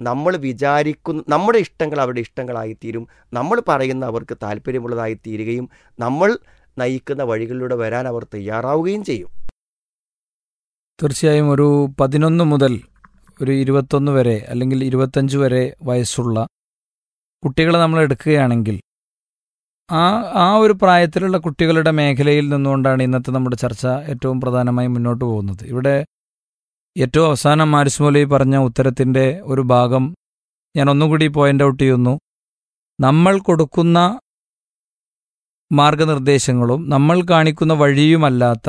നമ്മൾ വിചാരിക്കുന്ന നമ്മുടെ ഇഷ്ടങ്ങൾ അവരുടെ ഇഷ്ടങ്ങളായിത്തീരും നമ്മൾ പറയുന്ന അവർക്ക് താല്പര്യമുള്ളതായി തീരുകയും നമ്മൾ നയിക്കുന്ന വഴികളിലൂടെ വരാൻ അവർ തയ്യാറാവുകയും ചെയ്യും തീർച്ചയായും ഒരു പതിനൊന്ന് മുതൽ ഒരു ഇരുപത്തൊന്ന് വരെ അല്ലെങ്കിൽ ഇരുപത്തഞ്ച് വരെ വയസ്സുള്ള കുട്ടികളെ നമ്മൾ എടുക്കുകയാണെങ്കിൽ ആ ആ ഒരു പ്രായത്തിലുള്ള കുട്ടികളുടെ മേഖലയിൽ നിന്നുകൊണ്ടാണ് ഇന്നത്തെ നമ്മുടെ ചർച്ച ഏറ്റവും പ്രധാനമായി മുന്നോട്ട് പോകുന്നത് ഇവിടെ ഏറ്റവും അവസാനം മാരിസ് മൗലവി പറഞ്ഞ ഉത്തരത്തിൻ്റെ ഒരു ഭാഗം ഞാൻ ഒന്നുകൂടി പോയിന്റ് ഔട്ട് ചെയ്യുന്നു നമ്മൾ കൊടുക്കുന്ന മാർഗനിർദ്ദേശങ്ങളും നമ്മൾ കാണിക്കുന്ന വഴിയുമല്ലാത്ത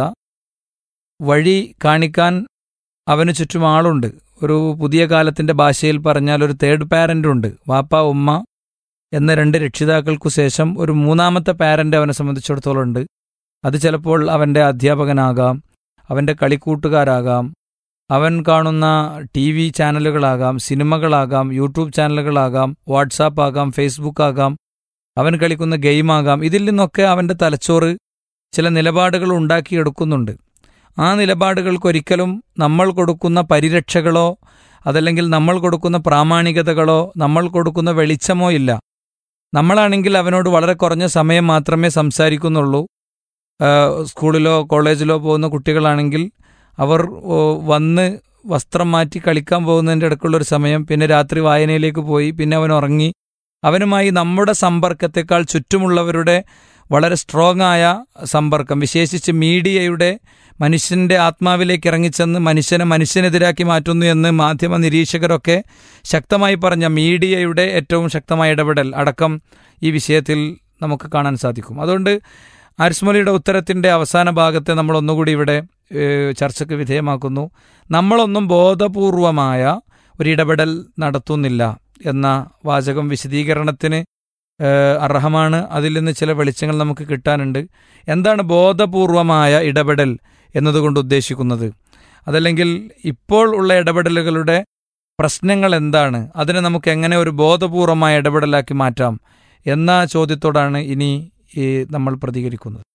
വഴി കാണിക്കാൻ അവന് ചുറ്റും ആളുണ്ട് ഒരു പുതിയ കാലത്തിന്റെ ഭാഷയിൽ പറഞ്ഞാൽ ഒരു തേർഡ് പാരന്റ് ഉണ്ട് വാപ്പ ഉമ്മ എന്ന രണ്ട് രക്ഷിതാക്കൾക്കു ശേഷം ഒരു മൂന്നാമത്തെ പാരന്റ് അവനെ സംബന്ധിച്ചിടത്തോളം ഉണ്ട് അത് ചിലപ്പോൾ അവന്റെ അധ്യാപകനാകാം അവന്റെ കളിക്കൂട്ടുകാരാകാം അവൻ കാണുന്ന ടി വി ചാനലുകളാകാം സിനിമകളാകാം യൂട്യൂബ് ചാനലുകളാകാം വാട്സാപ്പ് ആകാം ഫേസ്ബുക്ക് ആകാം അവൻ കളിക്കുന്ന ഗെയിമാകാം ഇതിൽ നിന്നൊക്കെ അവന്റെ തലച്ചോറ് ചില നിലപാടുകൾ ഉണ്ടാക്കിയെടുക്കുന്നുണ്ട് ആ നിലപാടുകൾക്കൊരിക്കലും നമ്മൾ കൊടുക്കുന്ന പരിരക്ഷകളോ അതല്ലെങ്കിൽ നമ്മൾ കൊടുക്കുന്ന പ്രാമാണികതകളോ നമ്മൾ കൊടുക്കുന്ന വെളിച്ചമോ ഇല്ല നമ്മളാണെങ്കിൽ അവനോട് വളരെ കുറഞ്ഞ സമയം മാത്രമേ സംസാരിക്കുന്നുള്ളൂ ആ, സ്കൂളിലോ കോളേജിലോ പോകുന്ന കുട്ടികളാണെങ്കിൽ അവർ ഓ, വന്ന് വസ്ത്രം മാറ്റി കളിക്കാൻ പോകുന്നതിൻ്റെ ഇടയ്ക്കുള്ള ഒരു സമയം പിന്നെ രാത്രി വായനയിലേക്ക് പോയി പിന്നെ അവൻ ഉറങ്ങി അവനുമായി നമ്മുടെ സമ്പർക്കത്തെക്കാൾ ചുറ്റുമുള്ളവരുടെ വളരെ സ്ട്രോങ് ആയ സമ്പർക്കം വിശേഷിച്ച് മീഡിയയുടെ മനുഷ്യന്റെ ആത്മാവിലേക്ക് ഇറങ്ങിച്ചെന്ന് മനുഷ്യനെ മനുഷ്യനെതിരാക്കി മാറ്റുന്നു എന്ന് മാധ്യമ നിരീക്ഷകരൊക്കെ ശക്തമായി പറഞ്ഞ മീഡിയയുടെ ഏറ്റവും ശക്തമായ ഇടപെടൽ അടക്കം ഈ വിഷയത്തിൽ നമുക്ക് കാണാൻ സാധിക്കും അതുകൊണ്ട് ആരിസ്മലിയുടെ ഉത്തരത്തിന്റെ അവസാന ഭാഗത്തെ നമ്മൾ ഒന്നുകൂടി ഇവിടെ ഏഹ്, ചർച്ചയ്ക്ക് വിധേയമാക്കുന്നു നമ്മളൊന്നും ബോധപൂർവമായ ഒരു ഇടപെടൽ നടത്തുന്നില്ല എന്ന വാചകം വിശദീകരണത്തിന് ഏഹ്, അർഹമാണ് അതിൽ നിന്ന് ചില വെളിച്ചങ്ങൾ നമുക്ക് കിട്ടാനുണ്ട് എന്താണ് ബോധപൂർവമായ ഇടപെടൽ എന്നതുകൊണ്ട് ഉദ്ദേശിക്കുന്നത് അതല്ലെങ്കിൽ ഇപ്പോൾ ഉള്ള ഇടപെടലുകളുടെ പ്രശ്നങ്ങൾ എന്താണ് അതിനെ നമുക്ക് എങ്ങനെ ഒരു ബോധപൂർവമായ ഇടപെടലാക്കി മാറ്റാം എന്ന ചോദ്യത്തോടാണ് ഇനി ഈ നമ്മൾ പ്രതികരിക്കുന്നത്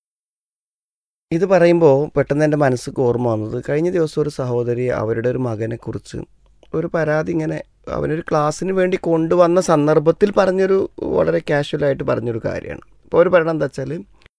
ഇത് പറയുമ്പോൾ പെട്ടെന്ന് എൻ്റെ മനസ്സിക്ക് ഓർമ്മ വന്നത് കഴിഞ്ഞ ദിവസം ഒരു സഹോദരി അവരുടെ ഒരു മകനെ കുറിച്ച് ഒരു പരാതി ഇങ്ങനെ അവനൊരു ക്ലാസ്സിന് വേണ്ടി കൊണ്ടുവന്ന സന്ദർഭത്തിൽ പറഞ്ഞൊരു വളരെ കാഷ്വലായിട്ട് പറഞ്ഞൊരു കാര്യമാണ് അപ്പോൾ അവർ പറയണത് എന്താ വെച്ചാൽ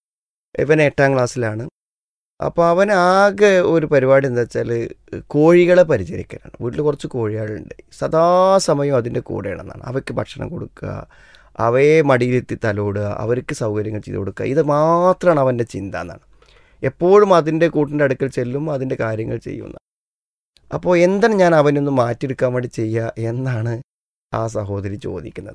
ഇവൻ എട്ടാം ക്ലാസ്സിലാണ് അപ്പോൾ അവൻ ആകെ ഒരു പരിപാടി എന്താ വെച്ചാൽ കോഴികളെ പരിചരിക്കലാണ് വീട്ടിൽ കുറച്ച് കോഴികളുണ്ട് സദാസമയം അതിൻ്റെ കൂടെയാണെന്നാണ് അവയ്ക്ക് ഭക്ഷണം കൊടുക്കുക അവയെ മടിയിലെത്തി തലോടുക അവർക്ക് സൗകര്യങ്ങൾ ചെയ്ത് കൊടുക്കുക ഇത് മാത്രമാണ് അവൻ്റെ ചിന്ത എന്നാണ് എപ്പോഴും അതിൻ്റെ കൂട്ടിൻ്റെ അടുക്കൽ ചെല്ലും അതിൻ്റെ കാര്യങ്ങൾ ചെയ്യുന്ന അപ്പോൾ എന്താണ് ഞാൻ അവനൊന്ന് മാറ്റിയെടുക്കാൻ വേണ്ടി ചെയ്യുക എന്നാണ് ആ സഹോദരി ചോദിക്കുന്നത്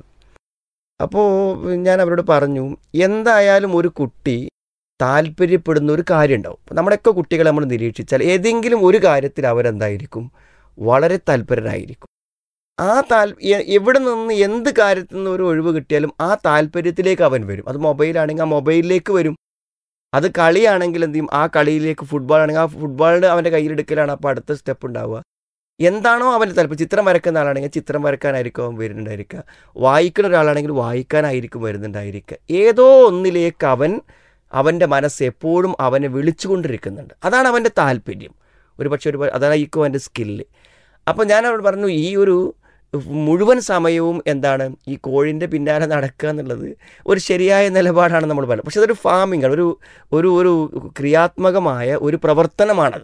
അപ്പോൾ ഞാൻ അവരോട് പറഞ്ഞു എന്തായാലും ഒരു കുട്ടി താല്പര്യപ്പെടുന്ന ഒരു കാര്യം ഉണ്ടാവും അപ്പോൾ നമ്മുടെയൊക്കെ കുട്ടികളെ നമ്മൾ നിരീക്ഷിച്ചാൽ ഏതെങ്കിലും ഒരു കാര്യത്തിൽ അവരെന്തായിരിക്കും വളരെ താല്പര്യരായിരിക്കും ആ താൽ എ- എവിടെ നിന്ന് എന്ത് കാര്യത്തിൽ നിന്ന് ഒരു ഒഴിവ് കിട്ടിയാലും ആ താല്പര്യത്തിലേക്ക് അവൻ വരും അത് മൊബൈലാണെങ്കിൽ ആ മൊബൈലിലേക്ക് വരും അത് കളിയാണെങ്കിൽ എന്ത് ചെയ്യും ആ കളിയിലേക്ക് ഫുട്ബോൾ ആണെങ്കിൽ ആ ഫുട്ബോളിൻ്റെ അവൻ്റെ കയ്യിലെടുക്കലാണ് അപ്പോൾ അടുത്ത സ്റ്റെപ്പ് ഉണ്ടാവുക എന്താണോ അവൻ്റെ താല്പര്യം ചിത്രം വരക്കുന്ന ആളാണെങ്കിൽ ചിത്രം വരക്കാനായിരിക്കും അവൻ വരുന്നുണ്ടായിരിക്കുക വായിക്കുന്ന ഒരാളാണെങ്കിൽ വായിക്കാനായിരിക്കും വരുന്നുണ്ടായിരിക്കുക ഏതോ ഒന്നിലേക്ക് അവൻ അവൻ്റെ മനസ്സ് എപ്പോഴും അവനെ വിളിച്ചുകൊണ്ടിരിക്കുന്നുണ്ട് അതാണ് അവൻ്റെ താല്പര്യം ഒരു പക്ഷേ ഒരു അതായിരിക്കും അവൻ്റെ സ്കില്ല് അപ്പോൾ ഞാൻ അവരോട് പറഞ്ഞു ഈ ഒരു മുഴുവൻ സമയവും എന്താണ് ഈ കോഴിൻ്റെ പിന്നാലെ നടക്കുക എന്നുള്ളത് ഒരു ശരിയായ നിലപാടാണ് നമ്മൾ പറയുന്നത് പക്ഷെ അതൊരു ഫാമിംഗ് ആണ് ഒരു ഒരു ഒരു ക്രിയാത്മകമായ ഒരു പ്രവർത്തനമാണത്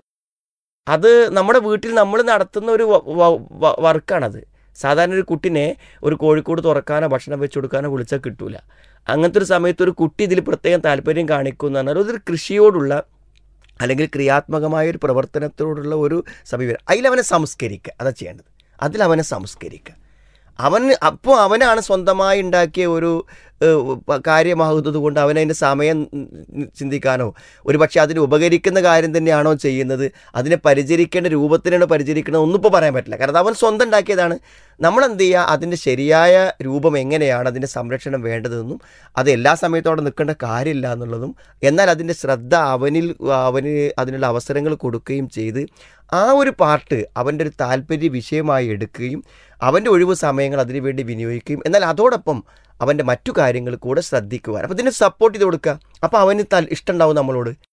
അത് നമ്മുടെ വീട്ടിൽ നമ്മൾ നടത്തുന്ന ഒരു വ- വ- വ- വർക്കാണത് സാധാരണ ഒരു കുട്ടിനെ ഒരു കോഴിക്കോട് തുറക്കാനോ ഭക്ഷണം വെച്ച് കൊടുക്കാനോ വിളിച്ചാൽ കിട്ടൂല അങ്ങനത്തെ ഒരു സമയത്ത് ഒരു കുട്ടി ഇതിൽ പ്രത്യേകം താല്പര്യം കാണിക്കുന്നു എന്ന് പറഞ്ഞാൽ അതൊരു കൃഷിയോടുള്ള അല്ലെങ്കിൽ ക്രിയാത്മകമായ ഒരു പ്രവർത്തനത്തോടുള്ള ഒരു സമീപനം അതിലവനെ സംസ്കരിക്കുക അതാ ചെയ്യേണ്ടത് അതിലവനെ സംസ്കരിക്കുക അവൻ അപ്പോൾ അവനാണ് സ്വന്തമായി ഉണ്ടാക്കിയ ഒരു ഏഹ്, പ- കാര്യമാകുന്നത് കൊണ്ട് അവനതിൻ്റെ സമയം ഉം, ചിന്തിക്കാനോ ഒരു പക്ഷേ അതിന് ഉപകരിക്കുന്ന കാര്യം തന്നെയാണോ ചെയ്യുന്നത് അതിനെ പരിചരിക്കേണ്ട രൂപത്തിനാണോ പരിചരിക്കുന്നത് ഒന്നും ഇപ്പോൾ പറയാൻ പറ്റില്ല കാരണം അത് അവൻ സ്വന്തം ഉണ്ടാക്കിയതാണ് നമ്മൾ എന്ത് ചെയ്യുക അതിൻ്റെ ശരിയായ രൂപം എങ്ങനെയാണ് അതിൻ്റെ സംരക്ഷണം വേണ്ടതെന്നും അത് എല്ലാ സമയത്തോടെ നിൽക്കേണ്ട കാര്യമില്ല എന്നുള്ളതും എന്നാൽ അതിൻ്റെ ശ്രദ്ധ അവനിൽ അവന് അതിനുള്ള അവസരങ്ങൾ കൊടുക്കുകയും ചെയ്ത് ആ ഒരു പാർട്ട് അവൻ്റെ ഒരു താല്പര്യ വിഷയമായി എടുക്കുകയും അവൻ്റെ ഒഴിവ് സമയങ്ങൾ അതിനു വേണ്ടി വിനിയോഗിക്കുകയും എന്നാൽ അതോടൊപ്പം അവൻ്റെ മറ്റു കാര്യങ്ങൾ കൂടെ ശ്രദ്ധിക്കുക അപ്പോൾ ഇതിനെ സപ്പോർട്ട് ചെയ്ത് കൊടുക്കുക അപ്പോൾ അവന് തൽ ഇഷ്ടമുണ്ടാവും നമ്മളോട്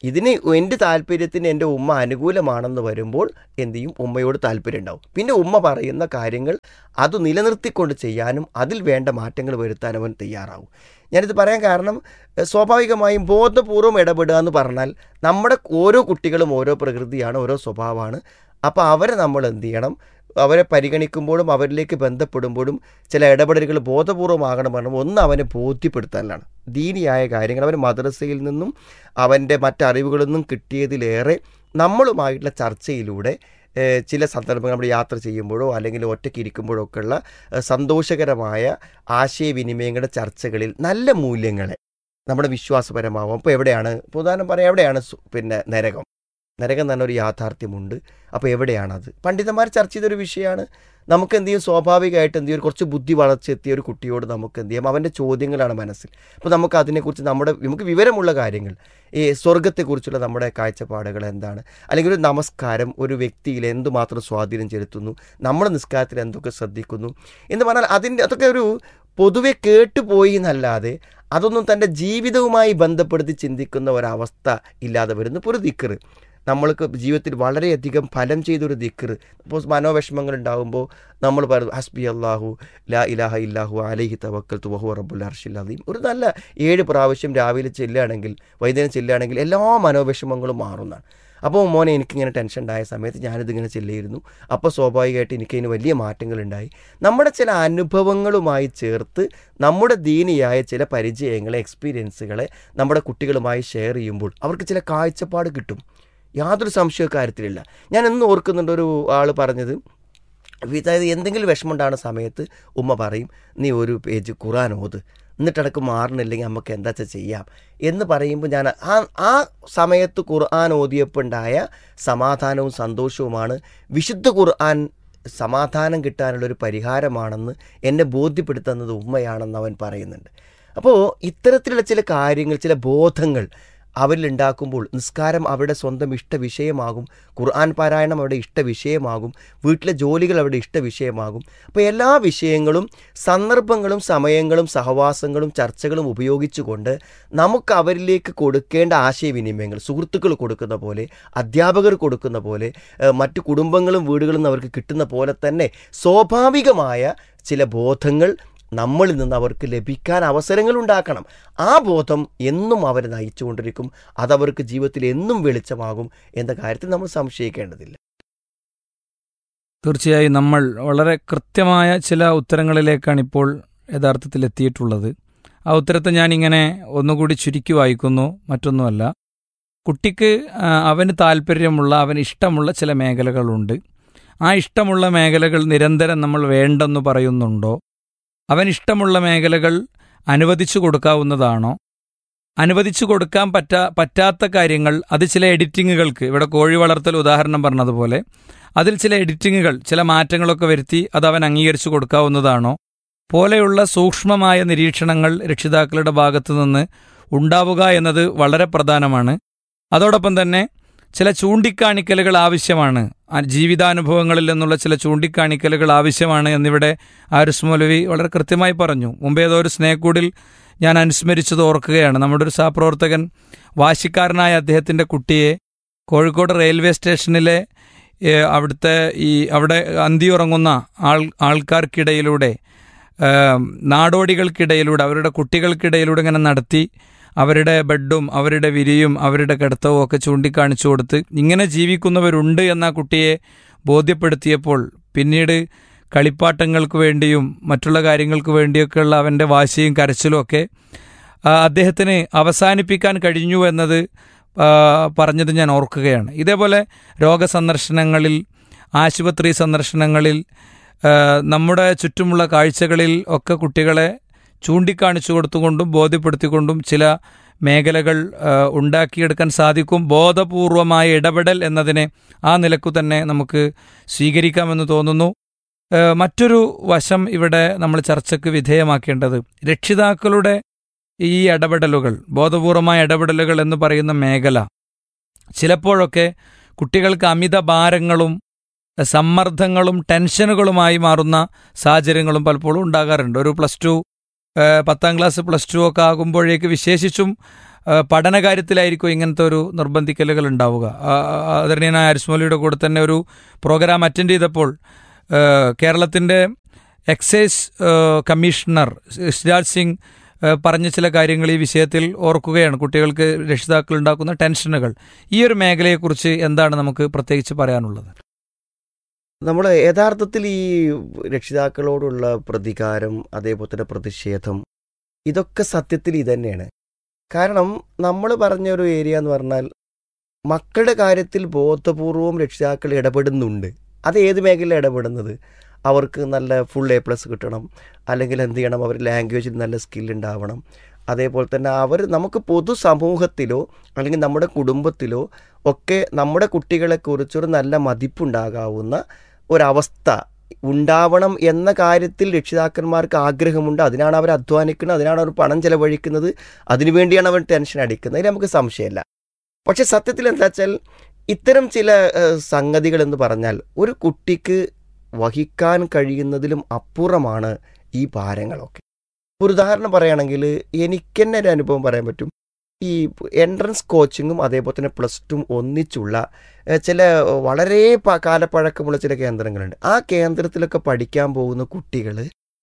ഇതിന് എൻ്റെ താല്പര്യത്തിന് എൻ്റെ ഉമ്മ അനുകൂലമാണെന്ന് വരുമ്പോൾ എന്ത് ചെയ്യും ഉമ്മയോട് താല്പര്യം ഉണ്ടാവും പിന്നെ ഉമ്മ പറയുന്ന കാര്യങ്ങൾ അത് നിലനിർത്തിക്കൊണ്ട് ചെയ്യാനും അതിൽ വേണ്ട മാറ്റങ്ങൾ വരുത്താനും അവൻ തയ്യാറാവും ഞാനിത് പറയാൻ കാരണം എഹ്, സ്വാഭാവികമായും ബോധപൂർവം ഇടപെടുക എന്ന് പറഞ്ഞാൽ നമ്മുടെ ഓരോ കുട്ടികളും ഓരോ പ്രകൃതിയാണ് ഓരോ സ്വഭാവമാണ് അപ്പോൾ അവരെ നമ്മൾ എന്ത് ചെയ്യണം അവരെ പരിഗണിക്കുമ്പോഴും അവരിലേക്ക് ബന്ധപ്പെടുമ്പോഴും ചില ഇടപെടലുകൾ ബോധപൂർവമാകണം പറഞ്ഞു ഒന്ന് അവനെ ബോധ്യപ്പെടുത്താനാണ് ദീനിയായ കാര്യങ്ങൾ അവൻ മദ്രസയിൽ നിന്നും അവൻ്റെ മറ്ററിവുകളിൽ നിന്നും കിട്ടിയതിലേറെ നമ്മളുമായിട്ടുള്ള ചർച്ചയിലൂടെ ഏഹ്, ചില സന്ദർഭങ്ങൾ നമ്മൾ യാത്ര ചെയ്യുമ്പോഴോ അല്ലെങ്കിൽ ഒറ്റയ്ക്ക് ഇരിക്കുമ്പോഴോ ഒക്കെയുള്ള ഏഹ്, സന്തോഷകരമായ ആശയവിനിമയങ്ങളുടെ ചർച്ചകളിൽ നല്ല മൂല്യങ്ങളെ നമ്മുടെ വിശ്വാസപരമാവും അപ്പോൾ എവിടെയാണ് ഇപ്പോൾ ഉദാഹരണം പറയാം എവിടെയാണ് സു- പിന്നെ നരകം നരകം തന്നെ ഒരു യാഥാർത്ഥ്യമുണ്ട് അപ്പോൾ എവിടെയാണത് പണ്ഡിതന്മാർ ചർച്ച ചെയ്തൊരു വിഷയമാണ് നമുക്ക് എന്ത് ചെയ്യും സ്വാഭാവികമായിട്ട് എന്ത് ചെയ്യും കുറച്ച് ബുദ്ധി വളർച്ചെത്തിയ ഒരു കുട്ടിയോട് നമുക്ക് എന്ത് ചെയ്യാം അവൻ്റെ ചോദ്യങ്ങളാണ് മനസ്സിൽ അപ്പോൾ നമുക്ക് അതിനെക്കുറിച്ച് നമ്മുടെ നമുക്ക് വിവരമുള്ള കാര്യങ്ങൾ ഈ സ്വർഗത്തെക്കുറിച്ചുള്ള നമ്മുടെ കാഴ്ചപ്പാടുകൾ എന്താണ് അല്ലെങ്കിൽ ഒരു നമസ്കാരം ഒരു വ്യക്തിയിൽ എന്തുമാത്രം സ്വാധീനം ചെലുത്തുന്നു നമ്മുടെ നിസ്കാരത്തിൽ എന്തൊക്കെ ശ്രദ്ധിക്കുന്നു എന്ന് പറഞ്ഞാൽ അതിൻ്റെ അതൊക്കെ ഒരു പൊതുവെ കേട്ടുപോയി എന്നല്ലാതെ അതൊന്നും തൻ്റെ ജീവിതവുമായി ബന്ധപ്പെടുത്തി ചിന്തിക്കുന്ന ഒരവസ്ഥ ഇല്ലാതെ വരുന്നു ഇപ്പോൾ ഒരു ദിക്കറ് നമ്മൾക്ക് ജീവിതത്തിൽ വളരെയധികം ഫലം ചെയ്തൊരു ദിക്കറ് ഇപ്പോൾ മനോവിഷമങ്ങൾ ഉണ്ടാകുമ്പോൾ നമ്മൾ പറയുന്നത് ഹസ്ബി അള്ളാഹു ലാ ഇലാഹ ഇല്ലാഹു അലൈഹി തവക്കൽ തുവഹു റബ്ബുൽ അർഷിൽ അദീം ഒരു നല്ല ഏഴ് പ്രാവശ്യം രാവിലെ ചെല്ലുകയാണെങ്കിൽ വൈകുന്നേരം ചെല്ലുകയാണെങ്കിൽ എല്ലാ മനോവിഷമങ്ങളും മാറുന്നതാണ് അപ്പോൾ മോനെ എനിക്കിങ്ങനെ ടെൻഷൻ ഉണ്ടായ സമയത്ത് ഞാനിതിങ്ങനെ ചെല്ലിയിരുന്നു അപ്പോൾ സ്വാഭാവികമായിട്ട് എനിക്കതിന് വലിയ മാറ്റങ്ങളുണ്ടായി നമ്മുടെ ചില അനുഭവങ്ങളുമായി ചേർത്ത് നമ്മുടെ ദീനിയായ ചില പരിചയങ്ങളെ എക്സ്പീരിയൻസുകളെ നമ്മുടെ കുട്ടികളുമായി ഷെയർ ചെയ്യുമ്പോൾ അവർക്ക് ചില കാഴ്ചപ്പാട് കിട്ടും യാതൊരു സംശയ കാര്യത്തിലില്ല ഞാൻ ഇന്ന് ഓർക്കുന്നുണ്ട് ഒരു ആൾ പറഞ്ഞത് അതായത് എന്തെങ്കിലും വിഷമമുണ്ടാകുന്ന സമയത്ത് ഉമ്മ പറയും നീ ഒരു പേജ് ഖുറാൻ ഓത് എന്നിട്ടടക്ക് മാറണില്ലെങ്കിൽ നമുക്ക് എന്താ വെച്ചാൽ ചെയ്യാം എന്ന് പറയുമ്പോൾ ഞാൻ ആ ആ സമയത്ത് ഖുർആൻ ഓതിയപ്പോൾ ഉണ്ടായ സമാധാനവും സന്തോഷവുമാണ് വിശുദ്ധ ഖുർആൻ സമാധാനം കിട്ടാനുള്ളൊരു പരിഹാരമാണെന്ന് എന്നെ ബോധ്യപ്പെടുത്തുന്നത് ഉമ്മയാണെന്ന് അവൻ പറയുന്നുണ്ട് അപ്പോൾ ഇത്തരത്തിലുള്ള ചില കാര്യങ്ങൾ ചില ബോധങ്ങൾ അവരിലുണ്ടാക്കുമ്പോൾ നിസ്കാരം അവരുടെ സ്വന്തം ഇഷ്ട വിഷയമാകും ഖുർആൻ പാരായണം അവരുടെ ഇഷ്ട വിഷയമാകും വീട്ടിലെ ജോലികൾ അവരുടെ ഇഷ്ട വിഷയമാകും അപ്പോൾ എല്ലാ വിഷയങ്ങളും സന്ദർഭങ്ങളും സമയങ്ങളും സഹവാസങ്ങളും ചർച്ചകളും ഉപയോഗിച്ചുകൊണ്ട് നമുക്ക് അവരിലേക്ക് കൊടുക്കേണ്ട ആശയവിനിമയങ്ങൾ സുഹൃത്തുക്കൾ കൊടുക്കുന്ന പോലെ അധ്യാപകർ കൊടുക്കുന്ന പോലെ ഏഹ് മറ്റു കുടുംബങ്ങളും വീടുകളും നിന്ന് അവർക്ക് കിട്ടുന്ന പോലെ തന്നെ സ്വാഭാവികമായ ചില ബോധങ്ങൾ നമ്മളിൽ നിന്ന് അവർക്ക് ലഭിക്കാൻ അവസരങ്ങൾ ഉണ്ടാക്കണം ആ ബോധം എന്നും അവരെ നയിച്ചുകൊണ്ടിരിക്കും അതവർക്ക് ജീവിതത്തിൽ എന്നും വെളിച്ചമാകും എന്ന കാര്യത്തിൽ നമ്മൾ സംശയിക്കേണ്ടതില്ല തീർച്ചയായും നമ്മൾ വളരെ കൃത്യമായ ചില ഉത്തരങ്ങളിലേക്കാണ് ഇപ്പോൾ യഥാർത്ഥത്തിൽ എത്തിയിട്ടുള്ളത് ആ ഉത്തരത്തെ ഞാനിങ്ങനെ ഒന്നുകൂടി ചുരുക്കി വായിക്കുന്നു മറ്റൊന്നുമല്ല കുട്ടിക്ക് ആ, അവന് താല്പര്യമുള്ള അവന് ഇഷ്ടമുള്ള ചില മേഖലകളുണ്ട് ആ ഇഷ്ടമുള്ള മേഖലകൾ നിരന്തരം നമ്മൾ വേണ്ടെന്ന് പറയുന്നുണ്ടോ അവൻ ഇഷ്ടമുള്ള മേഖലകൾ അനുവദിച്ചു കൊടുക്കാവുന്നതാണോ അനുവദിച്ചു കൊടുക്കാൻ പറ്റാ പറ്റാത്ത കാര്യങ്ങൾ അത് ചില എഡിറ്റിങ്ങുകൾക്ക് ഇവിടെ കോഴി വളർത്തൽ ഉദാഹരണം പറഞ്ഞതുപോലെ അതിൽ ചില എഡിറ്റിങ്ങുകൾ ചില മാറ്റങ്ങളൊക്കെ വരുത്തി അത് അവൻ അംഗീകരിച്ചു കൊടുക്കാവുന്നതാണോ പോലെയുള്ള സൂക്ഷ്മമായ നിരീക്ഷണങ്ങൾ രക്ഷിതാക്കളുടെ ഭാഗത്തു നിന്ന് ഉണ്ടാവുക എന്നത് വളരെ പ്രധാനമാണ് അതോടൊപ്പം തന്നെ ചില ചൂണ്ടിക്കാണിക്കലുകൾ ആവശ്യമാണ് ആ ജീവിതാനുഭവങ്ങളിൽ നിന്നുള്ള ചില ചൂണ്ടിക്കാണിക്കലുകൾ ആവശ്യമാണ് എന്നിവിടെ ആരിസ് മൗലവി വളരെ കൃത്യമായി പറഞ്ഞു മുമ്പേ ഏതോ ഒരു സ്നേഹക്കൂടിൽ ഞാൻ അനുസ്മരിച്ചത് ഓർക്കുകയാണ് നമ്മുടെ ഒരു സഹപ്രവർത്തകൻ വാശിക്കാരനായ അദ്ദേഹത്തിൻ്റെ കുട്ടിയെ കോഴിക്കോട് റെയിൽവേ സ്റ്റേഷനിലെ ഏ, അവിടുത്തെ ഈ അവിടെ അന്തിയുറങ്ങുന്ന ആൾ ആൾക്കാർക്കിടയിലൂടെ ഏ, നാടോടികൾക്കിടയിലൂടെ അവരുടെ കുട്ടികൾക്കിടയിലൂടെ ഇങ്ങനെ നടത്തി അവരുടെ ബെഡും അവരുടെ വിരിയും അവരുടെ കിടത്തവും ഒക്കെ ചൂണ്ടിക്കാണിച്ചു കൊടുത്ത് ഇങ്ങനെ ജീവിക്കുന്നവരുണ്ട് എന്ന ആ കുട്ടിയെ ബോധ്യപ്പെടുത്തിയപ്പോൾ പിന്നീട് കളിപ്പാട്ടങ്ങൾക്ക് വേണ്ടിയും മറ്റുള്ള കാര്യങ്ങൾക്ക് വേണ്ടിയൊക്കെയുള്ള അവൻ്റെ വാശിയും കരച്ചിലും ഒക്കെ ആ, അദ്ദേഹത്തിന് അവസാനിപ്പിക്കാൻ കഴിഞ്ഞു എന്നത് ആ, പറഞ്ഞത് ഞാൻ ഓർക്കുകയാണ് ഇതേപോലെ രോഗസന്ദർശനങ്ങളിൽ ആശുപത്രി സന്ദർശനങ്ങളിൽ ആ, നമ്മുടെ ചുറ്റുമുള്ള കാഴ്ചകളിൽ ഒക്കെ കുട്ടികളെ ചൂണ്ടിക്കാണിച്ചു കൊടുത്തുകൊണ്ടും ബോധ്യപ്പെടുത്തിക്കൊണ്ടും ചില മേഖലകൾ ആ, ഉണ്ടാക്കിയെടുക്കാൻ സാധിക്കും ബോധപൂർവമായ ഇടപെടൽ എന്നതിനെ ആ നിലക്കു തന്നെ നമുക്ക് സ്വീകരിക്കാമെന്ന് തോന്നുന്നു ആ, മറ്റൊരു വശം ഇവിടെ നമ്മൾ ചർച്ചയ്ക്ക് വിധേയമാക്കേണ്ടത് രക്ഷിതാക്കളുടെ ഈ ഇടപെടലുകൾ ബോധപൂർവമായ ഇടപെടലുകൾ എന്ന് പറയുന്ന മേഖല ചിലപ്പോഴൊക്കെ കുട്ടികൾക്ക് അമിത ഭാരങ്ങളും സമ്മർദ്ദങ്ങളും ടെൻഷനുകളുമായി മാറുന്ന സാഹചര്യങ്ങളും പലപ്പോഴും ഉണ്ടാകാറുണ്ട് ഒരു പ്ലസ് ടു ആ, പത്താം ക്ലാസ് പ്ലസ് ടു ഒക്കെ ആകുമ്പോഴേക്ക് വിശേഷിച്ചും ആ, പഠന കാര്യത്തിലായിരിക്കും ഇങ്ങനത്തെ ഒരു നിർബന്ധിക്കലുകൾ ഉണ്ടാവുക ആ, ആ, ആദരണീയനായ അരിസ്മോലിയുടെ കൂടെ തന്നെ ഒരു പ്രോഗ്രാം അറ്റൻഡ് ചെയ്തപ്പോൾ ആ, കേരളത്തിൻ്റെ എക്സൈസ് ആ, കമ്മീഷണർ ശിരാജ് സിംഗ് ആ, പറഞ്ഞ ചില കാര്യങ്ങൾ ഈ വിഷയത്തിൽ ഓർക്കുകയാണ് കുട്ടികൾക്ക് രക്ഷിതാക്കൾ ഉണ്ടാക്കുന്ന ടെൻഷനുകൾ ഈ ഒരു മേഖലയെക്കുറിച്ച് എന്താണ് നമുക്ക് പ്രത്യേകിച്ച് പറയാനുള്ളത് നമ്മൾ യഥാർത്ഥത്തിൽ ഈ രക്ഷിതാക്കളോടുള്ള പ്രതികാരം അതേപോലെ തന്നെ പ്രതിഷേധം ഇതൊക്കെ സത്യത്തിൽ ഇതന്നെയാണ് കാരണം നമ്മൾ പറഞ്ഞ ഒരു ഏരിയ എന്ന് പറഞ്ഞാൽ മക്കളുടെ കാര്യത്തിൽ ബോധപൂർവം രക്ഷിതാക്കൾ ഇടപെടുന്നുണ്ട് അത് ഏത് മേഖലയിലാണ് ഇടപെടുന്നത് അവർക്ക് നല്ല ഫുൾ എ പ്ലസ് കിട്ടണം അല്ലെങ്കിൽ എന്ത് ചെയ്യണം അവർ ലാംഗ്വേജിൽ നല്ല സ്കിൽ ഉണ്ടാവണം അതേപോലെ തന്നെ അവർ നമുക്ക് പൊതുസമൂഹത്തിലോ അല്ലെങ്കിൽ നമ്മുടെ കുടുംബത്തിലോ ഒക്കെ നമ്മുടെ കുട്ടികളെക്കുറിച്ചൊരു നല്ല മതിപ്പുണ്ടാകാവുന്ന ഒരവസ്ഥ ഉണ്ടാവണം എന്ന കാര്യത്തിൽ രക്ഷിതാക്കന്മാർക്ക് ആഗ്രഹമുണ്ട് അതിനാണ് അവർ അധ്വാനിക്കുന്നത് അതിനാണ് അവർ പണം ചെലവഴിക്കുന്നത് അതിനുവേണ്ടിയാണ് അവർ ടെൻഷൻ അടിക്കുന്നത് അതിൽ നമുക്ക് സംശയമില്ല പക്ഷെ സത്യത്തിൽ എന്താ വെച്ചാൽ ഇത്തരം ചില ഏഹ്, സംഗതികൾ എന്ന് പറഞ്ഞാൽ ഒരു കുട്ടിക്ക് വഹിക്കാൻ കഴിയുന്നതിലും അപ്പുറമാണ് ഈ ഭാരങ്ങളൊക്കെ ഒരു ഉദാഹരണം പറയുകയാണെങ്കിൽ എനിക്ക് തന്നെ ഒരു അനുഭവം പറയാൻ പറ്റും ഈ എൻട്രൻസ് കോച്ചിങ്ങും അതേപോലെ തന്നെ പ്ലസ് ടും ഒന്നിച്ചുള്ള ഏഹ്, ചില വളരെ പ- കാലപ്പഴക്കമുള്ള ചില കേന്ദ്രങ്ങളുണ്ട് ആ കേന്ദ്രത്തിലൊക്കെ പഠിക്കാൻ പോകുന്ന കുട്ടികൾ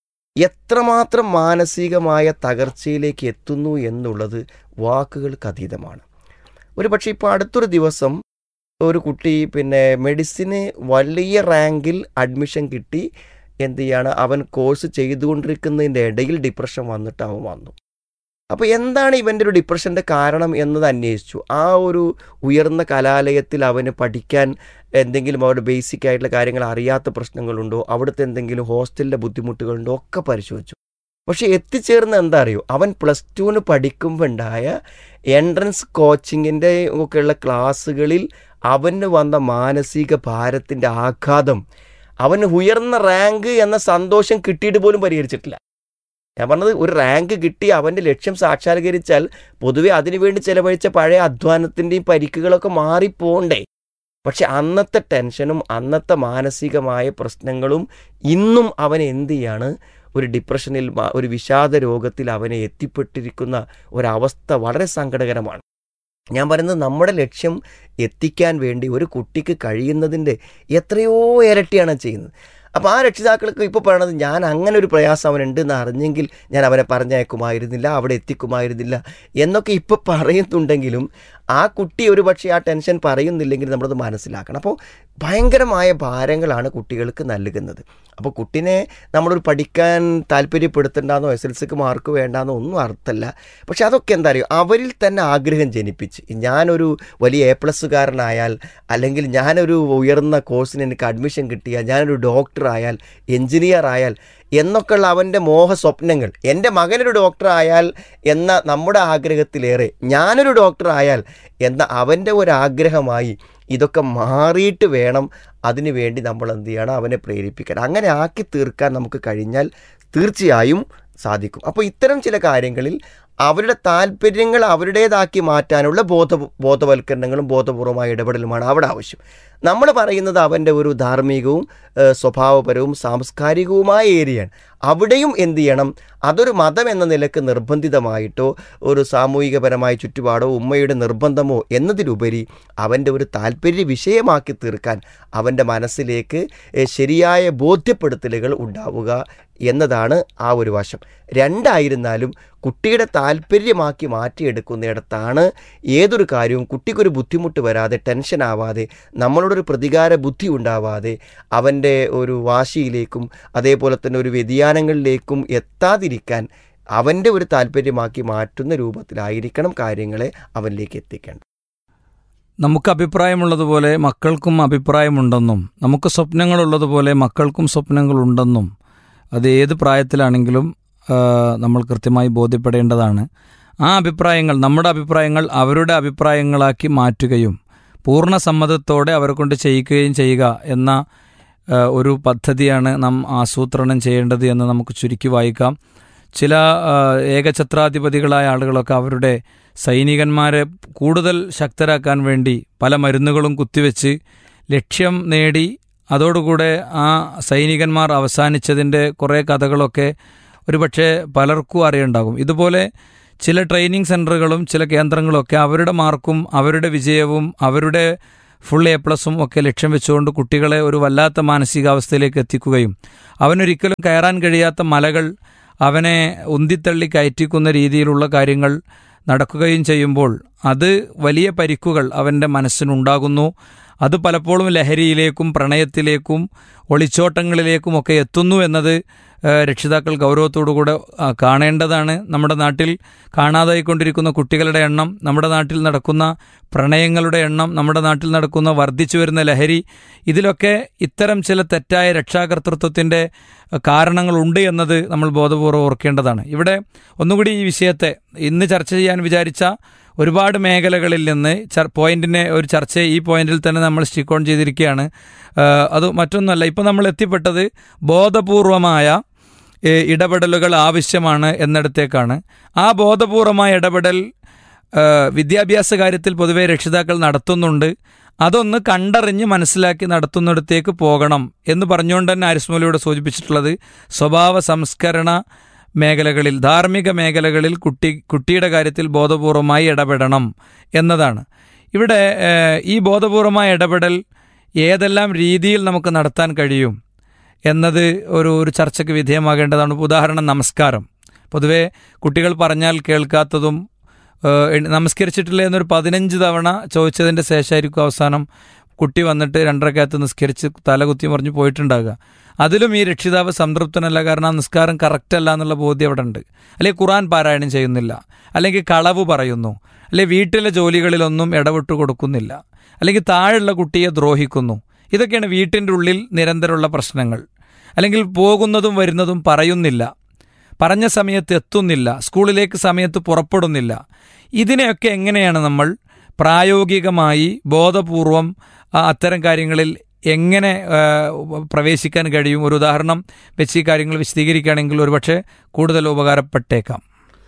എത്രമാത്രം മാനസികമായ തകർച്ചയിലേക്ക് എത്തുന്നു എന്നുള്ളത് വാക്കുകൾക്ക് അതീതമാണ് ഒരു പക്ഷേ ഇപ്പോൾ അടുത്തൊരു ദിവസം ഒരു കുട്ടി പിന്നെ മെഡിസിന് വലിയ റാങ്കിൽ അഡ്മിഷൻ കിട്ടി എന്ത് ചെയ്യാണ് അവൻ കോഴ്സ് ചെയ്തുകൊണ്ടിരിക്കുന്നതിൻ്റെ ഇടയിൽ ഡിപ്രഷൻ വന്നിട്ട് അവൻ വന്നു അപ്പോൾ എന്താണ് ഇവൻ്റെ ഒരു ഡിപ്രഷൻ്റെ കാരണം എന്നത് അന്വേഷിച്ചു ആ ഒരു ഉയർന്ന കലാലയത്തിൽ അവന് പഠിക്കാൻ എന്തെങ്കിലും അവരുടെ ബേസിക് ആയിട്ടുള്ള കാര്യങ്ങൾ അറിയാത്ത പ്രശ്നങ്ങളുണ്ടോ അവിടുത്തെ എന്തെങ്കിലും ഹോസ്റ്റലിലെ ബുദ്ധിമുട്ടുകളുണ്ടോ ഒക്കെ പരിശോധിച്ചു പക്ഷെ എത്തിച്ചേർന്ന് എന്താ അറിയോ അവൻ പ്ലസ് ടുവിന് പഠിക്കുമ്പോൾ ഉണ്ടായ എൻട്രൻസ് കോച്ചിങ്ങിൻ്റെ ഒക്കെയുള്ള ക്ലാസ്സുകളിൽ അവന് വന്ന മാനസിക ഭാരത്തിൻ്റെ ആഘാതം അവന് ഉയർന്ന റാങ്ക് എന്ന സന്തോഷം കിട്ടിയിട്ട് പോലും പരിഹരിച്ചിട്ടില്ല ഞാൻ പറഞ്ഞത് ഒരു റാങ്ക് കിട്ടി അവൻ്റെ ലക്ഷ്യം സാക്ഷാത്കരിച്ചാൽ പൊതുവെ അതിനുവേണ്ടി ചെലവഴിച്ച പഴയ അധ്വാനത്തിൻ്റെയും പരിക്കുകളൊക്കെ മാറിപ്പോണ്ടേ പക്ഷെ അന്നത്തെ ടെൻഷനും അന്നത്തെ മാനസികമായ പ്രശ്നങ്ങളും ഇന്നും അവനെ എന്ത് ചെയ്യാണ് ഒരു ഡിപ്രഷനിൽ മ- ഒരു വിഷാദ രോഗത്തിൽ അവനെ എത്തിപ്പെട്ടിരിക്കുന്ന ഒരവസ്ഥ വളരെ സങ്കടകരമാണ് ഞാൻ പറയുന്നത് നമ്മുടെ ലക്ഷ്യം എത്തിക്കാൻ വേണ്ടി ഒരു കുട്ടിക്ക് കഴിയുന്നതിൻ്റെ എത്രയോ ഇരട്ടിയാണ് ചെയ്യുന്നത് അപ്പോൾ ആ രക്ഷിതാക്കൾക്ക് ഇപ്പോൾ പറയണത് ഞാൻ അങ്ങനെ ഒരു പ്രയാസം അവനുണ്ടെന്ന് അറിഞ്ഞെങ്കിൽ ഞാൻ അവനെ പറഞ്ഞയക്കുമായിരുന്നില്ല അവിടെ എത്തിക്കുമായിരുന്നില്ല എന്നൊക്കെ ഇപ്പോൾ പറയുന്നുണ്ടെങ്കിലും ആ കുട്ടി ഒരു പക്ഷേ ആ ടെൻഷൻ പറയുന്നില്ലെങ്കിൽ നമ്മളത് മനസ്സിലാക്കണം അപ്പോൾ ഭയങ്കരമായ ഭാരങ്ങളാണ് കുട്ടികൾക്ക് നൽകുന്നത് അപ്പോൾ കുട്ടിനെ നമ്മളൊരു പഠിക്കാൻ താല്പര്യപ്പെടുത്തണ്ടെന്നോ എസ് എൽ സിക്ക് മാർക്ക് വേണ്ടാന്നോ ഒന്നും അർത്ഥമല്ല പക്ഷെ അതൊക്കെ എന്താ അറിയോ അവരിൽ തന്നെ ആഗ്രഹം ജനിപ്പിച്ച് ഞാനൊരു വലിയ എ പ്ലസ്സുകാരനായാൽ അല്ലെങ്കിൽ ഞാനൊരു ഉയർന്ന കോഴ്സിന് എനിക്ക് അഡ്മിഷൻ കിട്ടിയാൽ ഞാനൊരു ഡോക്ടർ ആയാൽ എഞ്ചിനീയർ ആയാൽ എന്നൊക്കെയുള്ള അവൻ്റെ മോഹ സ്വപ്നങ്ങൾ എൻ്റെ മകനൊരു ഡോക്ടർ ആയാൽ എന്ന നമ്മുടെ ആഗ്രഹത്തിലേറെ ഞാനൊരു ഡോക്ടർ ആയാൽ എന്ന അവൻ്റെ ഒരു ആഗ്രഹമായി ഇതൊക്കെ മാറിയിട്ട് വേണം അതിനു വേണ്ടി നമ്മൾ എന്ത് ചെയ്യണം അവനെ പ്രേരിപ്പിക്കണം അങ്ങനെ ആക്കി തീർക്കാൻ നമുക്ക് കഴിഞ്ഞാൽ തീർച്ചയായും സാധിക്കും അപ്പോൾ ഇത്തരം ചില കാര്യങ്ങളിൽ അവരുടെ താല്പര്യങ്ങൾ അവരുടേതാക്കി മാറ്റാനുള്ള ബോധ ബോധവൽക്കരണങ്ങളും ബോധപൂർവമായ ഇടപെടലുമാണ് അവിടെ ആവശ്യം നമ്മൾ പറയുന്നത് അവൻ്റെ ഒരു ധാർമ്മികവും ഏഹ്, സ്വഭാവപരവും സാംസ്കാരികവുമായ ഏരിയയാണ് അവിടെയും എന്ത് ചെയ്യണം അതൊരു മതം എന്ന നിലക്ക് നിർബന്ധിതമായിട്ടോ ഒരു സാമൂഹികപരമായ ചുറ്റുപാടോ ഉമ്മയുടെ നിർബന്ധമോ എന്നതിലുപരി അവൻ്റെ ഒരു താല്പര്യ വിഷയമാക്കി തീർക്കാൻ അവൻ്റെ മനസ്സിലേക്ക് ഏഹ്, ശരിയായ ബോധ്യപ്പെടുത്തലുകൾ ഉണ്ടാവുക എന്നതാണ് ആ ഒരു വശം രണ്ടായിരുന്നാലും കുട്ടിയുടെ താല്പര്യമാക്കി മാറ്റിയെടുക്കുന്നിടത്താണ് ഏതൊരു കാര്യവും കുട്ടിക്കൊരു ബുദ്ധിമുട്ട് വരാതെ ടെൻഷൻ ആവാതെ നമ്മളോടൊരു പ്രതികാര ബുദ്ധി ഉണ്ടാവാതെ അവൻ്റെ ഒരു വാശിയിലേക്കും അതേപോലെ തന്നെ ഒരു വ്യതിയാനങ്ങളിലേക്കും എത്താതിരിക്കാൻ അവൻ്റെ ഒരു താല്പര്യമാക്കി മാറ്റുന്ന രൂപത്തിലായിരിക്കണം കാര്യങ്ങളെ അവനിലേക്ക് എത്തിക്കേണ്ടത് നമുക്ക് അഭിപ്രായമുള്ളതുപോലെ മക്കൾക്കും അഭിപ്രായമുണ്ടെന്നും നമുക്ക് സ്വപ്നങ്ങളുള്ളതുപോലെ മക്കൾക്കും സ്വപ്നങ്ങളുണ്ടെന്നും അത് ഏത് പ്രായത്തിലാണെങ്കിലും ആ, നമ്മൾ കൃത്യമായി ബോധ്യപ്പെടേണ്ടതാണ് ആ അഭിപ്രായങ്ങൾ നമ്മുടെ അഭിപ്രായങ്ങൾ അവരുടെ അഭിപ്രായങ്ങളാക്കി മാറ്റുകയും പൂർണ്ണ സമ്മതത്തോടെ അവരെ കൊണ്ട് ചെയ്യിക്കുകയും ചെയ്യുക എന്ന ആ, ഒരു പദ്ധതിയാണ് നാം ആസൂത്രണം ചെയ്യേണ്ടത് എന്ന് നമുക്ക് ചുരുക്കി വായിക്കാം ചില ആ, ഏകഛത്രാധിപതികളായ ആളുകളൊക്കെ അവരുടെ സൈനികന്മാരെ കൂടുതൽ ശക്തരാക്കാൻ വേണ്ടി പല മരുന്നുകളും കുത്തിവെച്ച് ലക്ഷ്യം നേടി അതോടുകൂടെ ആ സൈനികന്മാർ അവസാനിച്ചതിൻ്റെ കുറേ കഥകളൊക്കെ ഒരുപക്ഷെ പലർക്കും അറിയുണ്ടാകും ഇതുപോലെ ചില ട്രെയിനിങ് സെൻ്ററുകളും ചില കേന്ദ്രങ്ങളും ഒക്കെ അവരുടെ മാർക്കും അവരുടെ വിജയവും അവരുടെ ഫുൾ എ പ്ലസും ഒക്കെ ലക്ഷ്യം വെച്ചുകൊണ്ട് കുട്ടികളെ ഒരു വല്ലാത്ത മാനസികാവസ്ഥയിലേക്ക് എത്തിക്കുകയും അവനൊരിക്കലും കയറാൻ കഴിയാത്ത മലകൾ അവനെ ഉന്തിത്തള്ളി കയറ്റിക്കുന്ന രീതിയിലുള്ള കാര്യങ്ങൾ നടക്കുകയും ചെയ്യുമ്പോൾ അത് വലിയ പരിക്കുകൾ അവൻ്റെ മനസ്സിനുണ്ടാകുന്നു അത് പലപ്പോഴും ലഹരിയിലേക്കും പ്രണയത്തിലേക്കും ഒളിച്ചോട്ടങ്ങളിലേക്കും ഒക്കെ എത്തുന്നു എന്നത് ഏഹ്, രക്ഷിതാക്കൾ ഗൗരവത്തോടുകൂടെ ആ, കാണേണ്ടതാണ് നമ്മുടെ നാട്ടിൽ കാണാതായിക്കൊണ്ടിരിക്കുന്ന കുട്ടികളുടെ എണ്ണം നമ്മുടെ നാട്ടിൽ നടക്കുന്ന പ്രണയങ്ങളുടെ എണ്ണം നമ്മുടെ നാട്ടിൽ നടക്കുന്ന വർദ്ധിച്ചു വരുന്ന ലഹരി ഇതിലൊക്കെ ഇത്തരം ചില തെറ്റായ രക്ഷാകർതൃത്വത്തിൻ്റെ കാരണങ്ങളുണ്ട് എന്നത് നമ്മൾ ബോധപൂർവ്വം ഓർക്കേണ്ടതാണ് ഇവിടെ ഒന്നുകൂടി ഈ വിഷയത്തെ ഇന്ന് ചർച്ച ചെയ്യാൻ വിചാരിച്ച ഒരുപാട് മേഖലകളിൽ നിന്ന് ചർ പോയിന്റിനെ ഒരു ചർച്ച ഈ പോയിന്റിൽ തന്നെ നമ്മൾ സ്റ്റിക്ക് ഓൺ ചെയ്തിരിക്കുകയാണ് ആ, അത് മറ്റൊന്നുമല്ല ഇപ്പം നമ്മൾ എത്തിപ്പെട്ടത് ബോധപൂർവമായ ഏ, ഇടപെടലുകൾ ആവശ്യമാണ് എന്നിടത്തേക്കാണ് ആ ബോധപൂർവമായ ഇടപെടൽ ആ, വിദ്യാഭ്യാസ കാര്യത്തിൽ പൊതുവെ രക്ഷിതാക്കൾ നടത്തുന്നുണ്ട് അതൊന്ന് കണ്ടറിഞ്ഞ് മനസ്സിലാക്കി നടത്തുന്നിടത്തേക്ക് പോകണം എന്ന് പറഞ്ഞുകൊണ്ട് തന്നെ ആരിസ്മോലിയോട് സൂചിപ്പിച്ചിട്ടുള്ളത് സ്വഭാവ സംസ്കരണ മേഖലകളിൽ ധാർമ്മിക മേഖലകളിൽ കുട്ടി കുട്ടിയുടെ കാര്യത്തിൽ ബോധപൂർവമായി ഇടപെടണം എന്നതാണ് ഇവിടെ ഏഹ്, ഈ ബോധപൂർവമായ ഇടപെടൽ ഏതെല്ലാം രീതിയിൽ നമുക്ക് നടത്താൻ കഴിയും എന്നത് ഒരു ഒരു ചർച്ചയ്ക്ക് വിധേയമാകേണ്ടതാണ് ഉദാഹരണം നമസ്കാരം പൊതുവെ കുട്ടികൾ പറഞ്ഞാൽ കേൾക്കാത്തതും ഏഹ്, എണി- നമസ്കരിച്ചിട്ടില്ല എന്നൊരു പതിനഞ്ച് തവണ ചോദിച്ചതിൻ്റെ ശേഷമായിരിക്കും അവസാനം കുട്ടി വന്നിട്ട് രണ്ടരക്കകത്ത് നിസ്കരിച്ച് തലകുത്തി മറിഞ്ഞ് പോയിട്ടുണ്ടാകുക അതിലും ഈ രക്ഷിതാവ് സംതൃപ്തനല്ല കാരണം ആ നിസ്കാരം കറക്റ്റ് അല്ല എന്നുള്ള ബോധ്യം അവിടെ ഉണ്ട് അല്ലെങ്കിൽ ഖുറാൻ പാരായണം ചെയ്യുന്നില്ല അല്ലെങ്കിൽ കളവ് പറയുന്നു അല്ലെങ്കിൽ വീട്ടിലെ ജോലികളിലൊന്നും ഇടപെട്ട് കൊടുക്കുന്നില്ല അല്ലെങ്കിൽ താഴെയുള്ള കുട്ടിയെ ദ്രോഹിക്കുന്നു ഇതൊക്കെയാണ് വീട്ടിൻ്റെ ഉള്ളിൽ നിരന്തരമുള്ള പ്രശ്നങ്ങൾ അല്ലെങ്കിൽ പോകുന്നതും വരുന്നതും പറയുന്നില്ല പറഞ്ഞ സമയത്ത് എത്തുന്നില്ല സ്കൂളിലേക്ക് സമയത്ത് പുറപ്പെടുന്നില്ല ഇതിനെയൊക്കെ എങ്ങനെയാണ് നമ്മൾ പ്രായോഗികമായി ബോധപൂർവം ആ, അത്തരം കാര്യങ്ങളിൽ എങ്ങനെ ആ, പ്രവേശിക്കാൻ കഴിയും ഒരു ഉദാഹരണം വെച്ച് ഈ കാര്യങ്ങൾ വിശദീകരിക്കുകയാണെങ്കിൽ ഒരുപക്ഷെ കൂടുതൽ ഉപകാരപ്പെട്ടേക്കാം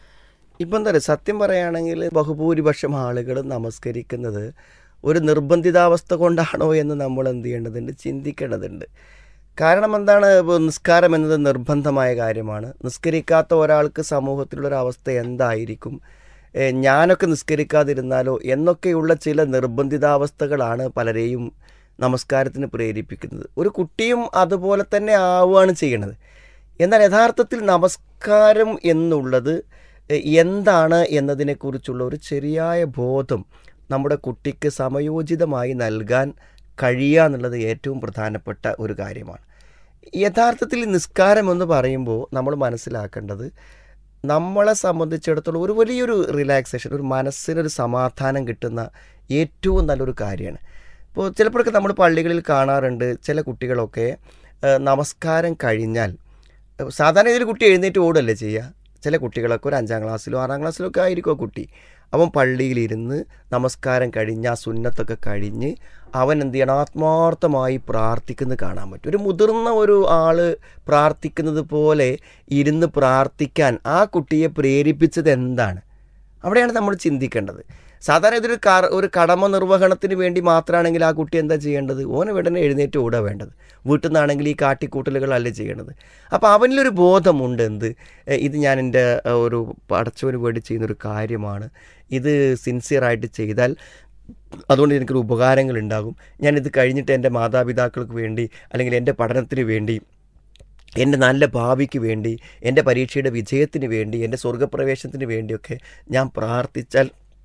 ഇപ്പം എന്താ പറയുക സത്യം പറയുകയാണെങ്കിൽ ബഹുഭൂരിപക്ഷം ആളുകൾ നമസ്കരിക്കുന്നത് ഒരു നിർബന്ധിതാവസ്ഥ കൊണ്ടാണോ എന്ന് നമ്മൾ എന്ത് ചെയ്യേണ്ടതുണ്ട് ചിന്തിക്കേണ്ടതുണ്ട് കാരണം എന്താണ് ഇപ്പോൾ നിസ്കാരം എന്നത് നിർബന്ധമായ കാര്യമാണ് നിസ്കരിക്കാത്ത ഒരാൾക്ക് സമൂഹത്തിലുള്ളൊരു അവസ്ഥ എന്തായിരിക്കും ഏ, ഞാനൊക്കെ നിസ്കരിക്കാതിരുന്നാലോ എന്നൊക്കെയുള്ള ചില നിർബന്ധിതാവസ്ഥകളാണ് പലരെയും നമസ്കാരത്തിന് പ്രേരിപ്പിക്കുന്നത് ഒരു കുട്ടിയും അതുപോലെ തന്നെ ആവുകയാണ് ചെയ്യണത് എന്നാൽ യഥാർത്ഥത്തിൽ നമസ്കാരം എന്നുള്ളത് എ- എന്താണ് എന്നതിനെക്കുറിച്ചുള്ള ഒരു ശരിയായ ബോധം നമ്മുടെ കുട്ടിക്ക് സമയോചിതമായി നൽകാൻ കഴിയുക എന്നുള്ളത് ഏറ്റവും പ്രധാനപ്പെട്ട ഒരു കാര്യമാണ് യഥാർത്ഥത്തിൽ ഈ നിസ്കാരം എന്ന് പറയുമ്പോൾ നമ്മൾ മനസ്സിലാക്കേണ്ടത് നമ്മളെ സംബന്ധിച്ചിടത്തോളം ഒരു വലിയൊരു റിലാക്സേഷൻ ഒരു മനസ്സിനൊരു സമാധാനം കിട്ടുന്ന ഏറ്റവും നല്ലൊരു കാര്യമാണ് ഇപ്പോൾ ചിലപ്പോഴൊക്കെ നമ്മൾ പള്ളികളിൽ കാണാറുണ്ട് ചില കുട്ടികളൊക്കെ ഏഹ്, നമസ്കാരം കഴിഞ്ഞാൽ ഏഹ്, സാധാരണ ഇതിൽ കുട്ടി എഴുന്നേറ്റ് ഓടല്ലേ ചെയ്യുക ചില കുട്ടികളൊക്കെ ഒരു അഞ്ചാം ക്ലാസ്സിലോ ആറാം ക്ലാസ്സിലോ ഒക്കെ ആയിരിക്കും ആ കുട്ടി അവൻ പള്ളിയിലിരുന്ന് നമസ്കാരം കഴിഞ്ഞ് ആ സുന്നത്തൊക്കെ കഴിഞ്ഞ് അവൻ എന്ത് ചെയ്യണം ആത്മാർത്ഥമായി പ്രാർത്ഥിക്കുന്നത് കാണാൻ പറ്റും ഒരു മുതിർന്ന ഒരു ആള് പ്രാർത്ഥിക്കുന്നത് പോലെ ഇരുന്ന് പ്രാർത്ഥിക്കാൻ ആ കുട്ടിയെ പ്രേരിപ്പിച്ചത് എന്താണ് അവിടെയാണ് നമ്മൾ ചിന്തിക്കേണ്ടത് സാധാരണ ഇതൊരു കർ ഒരു കടമ നിർവഹണത്തിന് വേണ്ടി മാത്രമാണെങ്കിൽ ആ കുട്ടി എന്താ ചെയ്യേണ്ടത് ഓന് ഉടനെ എഴുന്നേറ്റ് ഓടുക വേണ്ടത് വീട്ടിൽ നിന്നാണെങ്കിൽ ഈ കാട്ടിക്കൂട്ടലുകളല്ലേ ചെയ്യേണ്ടത് അപ്പോൾ അവനിലൊരു ബോധമുണ്ട് എന്ത് എ, ഇത് ഞാൻ എൻ്റെ എ, ഒരു പടച്ചവന് വേണ്ടി ചെയ്യുന്നൊരു കാര്യമാണ് ഇത് സിൻസിയറായിട്ട് ചെയ്താൽ അതുകൊണ്ട് എനിക്കൊരു ഉപകാരങ്ങൾ ഉണ്ടാകും ഞാനിത് കഴിഞ്ഞിട്ട് എൻ്റെ മാതാപിതാക്കൾക്ക് വേണ്ടി അല്ലെങ്കിൽ എൻ്റെ പഠനത്തിന് വേണ്ടി എൻ്റെ നല്ല ഭാവിക്ക് വേണ്ടി എൻ്റെ പരീക്ഷയുടെ വിജയത്തിന് വേണ്ടി എൻ്റെ സ്വർഗപ്രവേശനത്തിന് വേണ്ടിയൊക്കെ ഞാൻ പ്രാർത്ഥിച്ചാൽ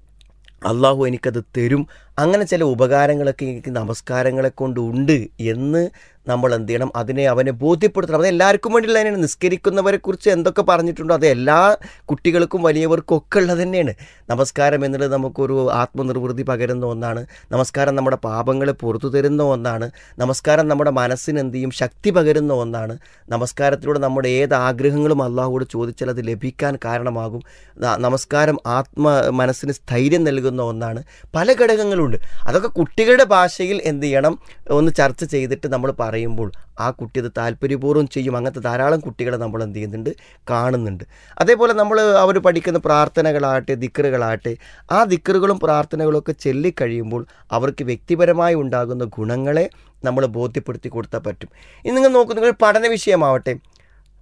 അള്ളാഹു എനിക്കത് തരും അങ്ങനെ ചില ഉപകാരങ്ങളൊക്കെ എനിക്ക് നമസ്കാരങ്ങളെ കൊണ്ട് ഉണ്ട് എന്ന് നമ്മൾ എന്ത് ചെയ്യണം അതിനെ അവനെ ബോധ്യപ്പെടുത്തണം അത് എല്ലാവർക്കും വേണ്ടിയുള്ള തന്നെയാണ് നിസ്കരിക്കുന്നവരെ കുറിച്ച് എന്തൊക്കെ പറഞ്ഞിട്ടുണ്ടോ അത് എല്ലാ കുട്ടികൾക്കും വലിയവർക്കും ഒക്കെ ഉള്ളത് തന്നെയാണ് നമസ്കാരം എന്നുള്ളത് നമുക്കൊരു ആത്മനിർവൃത്തി പകരുന്ന ഒന്നാണ് നമസ്കാരം നമ്മുടെ പാപങ്ങളെ പുറത്തു തരുന്ന ഒന്നാണ് നമസ്കാരം നമ്മുടെ മനസ്സിന് എന്ത് ചെയ്യും ശക്തി പകരുന്ന ഒന്നാണ് നമസ്കാരത്തിലൂടെ നമ്മുടെ ഏത് ആഗ്രഹങ്ങളും അള്ളാഹുവോട് ചോദിച്ചാൽ അത് ലഭിക്കാൻ കാരണമാകും ന- നമസ്കാരം ആത്മ മനസ്സിന് സ്ഥൈര്യം നൽകുന്ന ഒന്നാണ് പല ഘടകങ്ങളുണ്ട് അതൊക്കെ കുട്ടികളുടെ ഭാഷയിൽ എന്ത് ചെയ്യണം ഒന്ന് ചർച്ച ചെയ്തിട്ട് നമ്മൾ പറയുമ്പോൾ ആ കുട്ടി അത് താല്പര്യപൂർവ്വം ചെയ്യും അങ്ങനത്തെ ധാരാളം കുട്ടികളെ നമ്മൾ എന്ത് ചെയ്യുന്നുണ്ട് കാണുന്നുണ്ട് അതേപോലെ നമ്മൾ അവർ പഠിക്കുന്ന പ്രാർത്ഥനകളാകട്ടെ ദിക്കറുകളാകട്ടെ ആ ദിക്കറുകളും പ്രാർത്ഥനകളും ഒക്കെ ചൊല്ലിക്കഴിയുമ്പോൾ അവർക്ക് വ്യക്തിപരമായി ഉണ്ടാകുന്ന ഗുണങ്ങളെ നമ്മൾ ബോധ്യപ്പെടുത്തി കൊടുത്താൽ പറ്റും ഇനി നിങ്ങൾ നോക്കൂ നിങ്ങൾ പഠന വിഷയമാവട്ടെ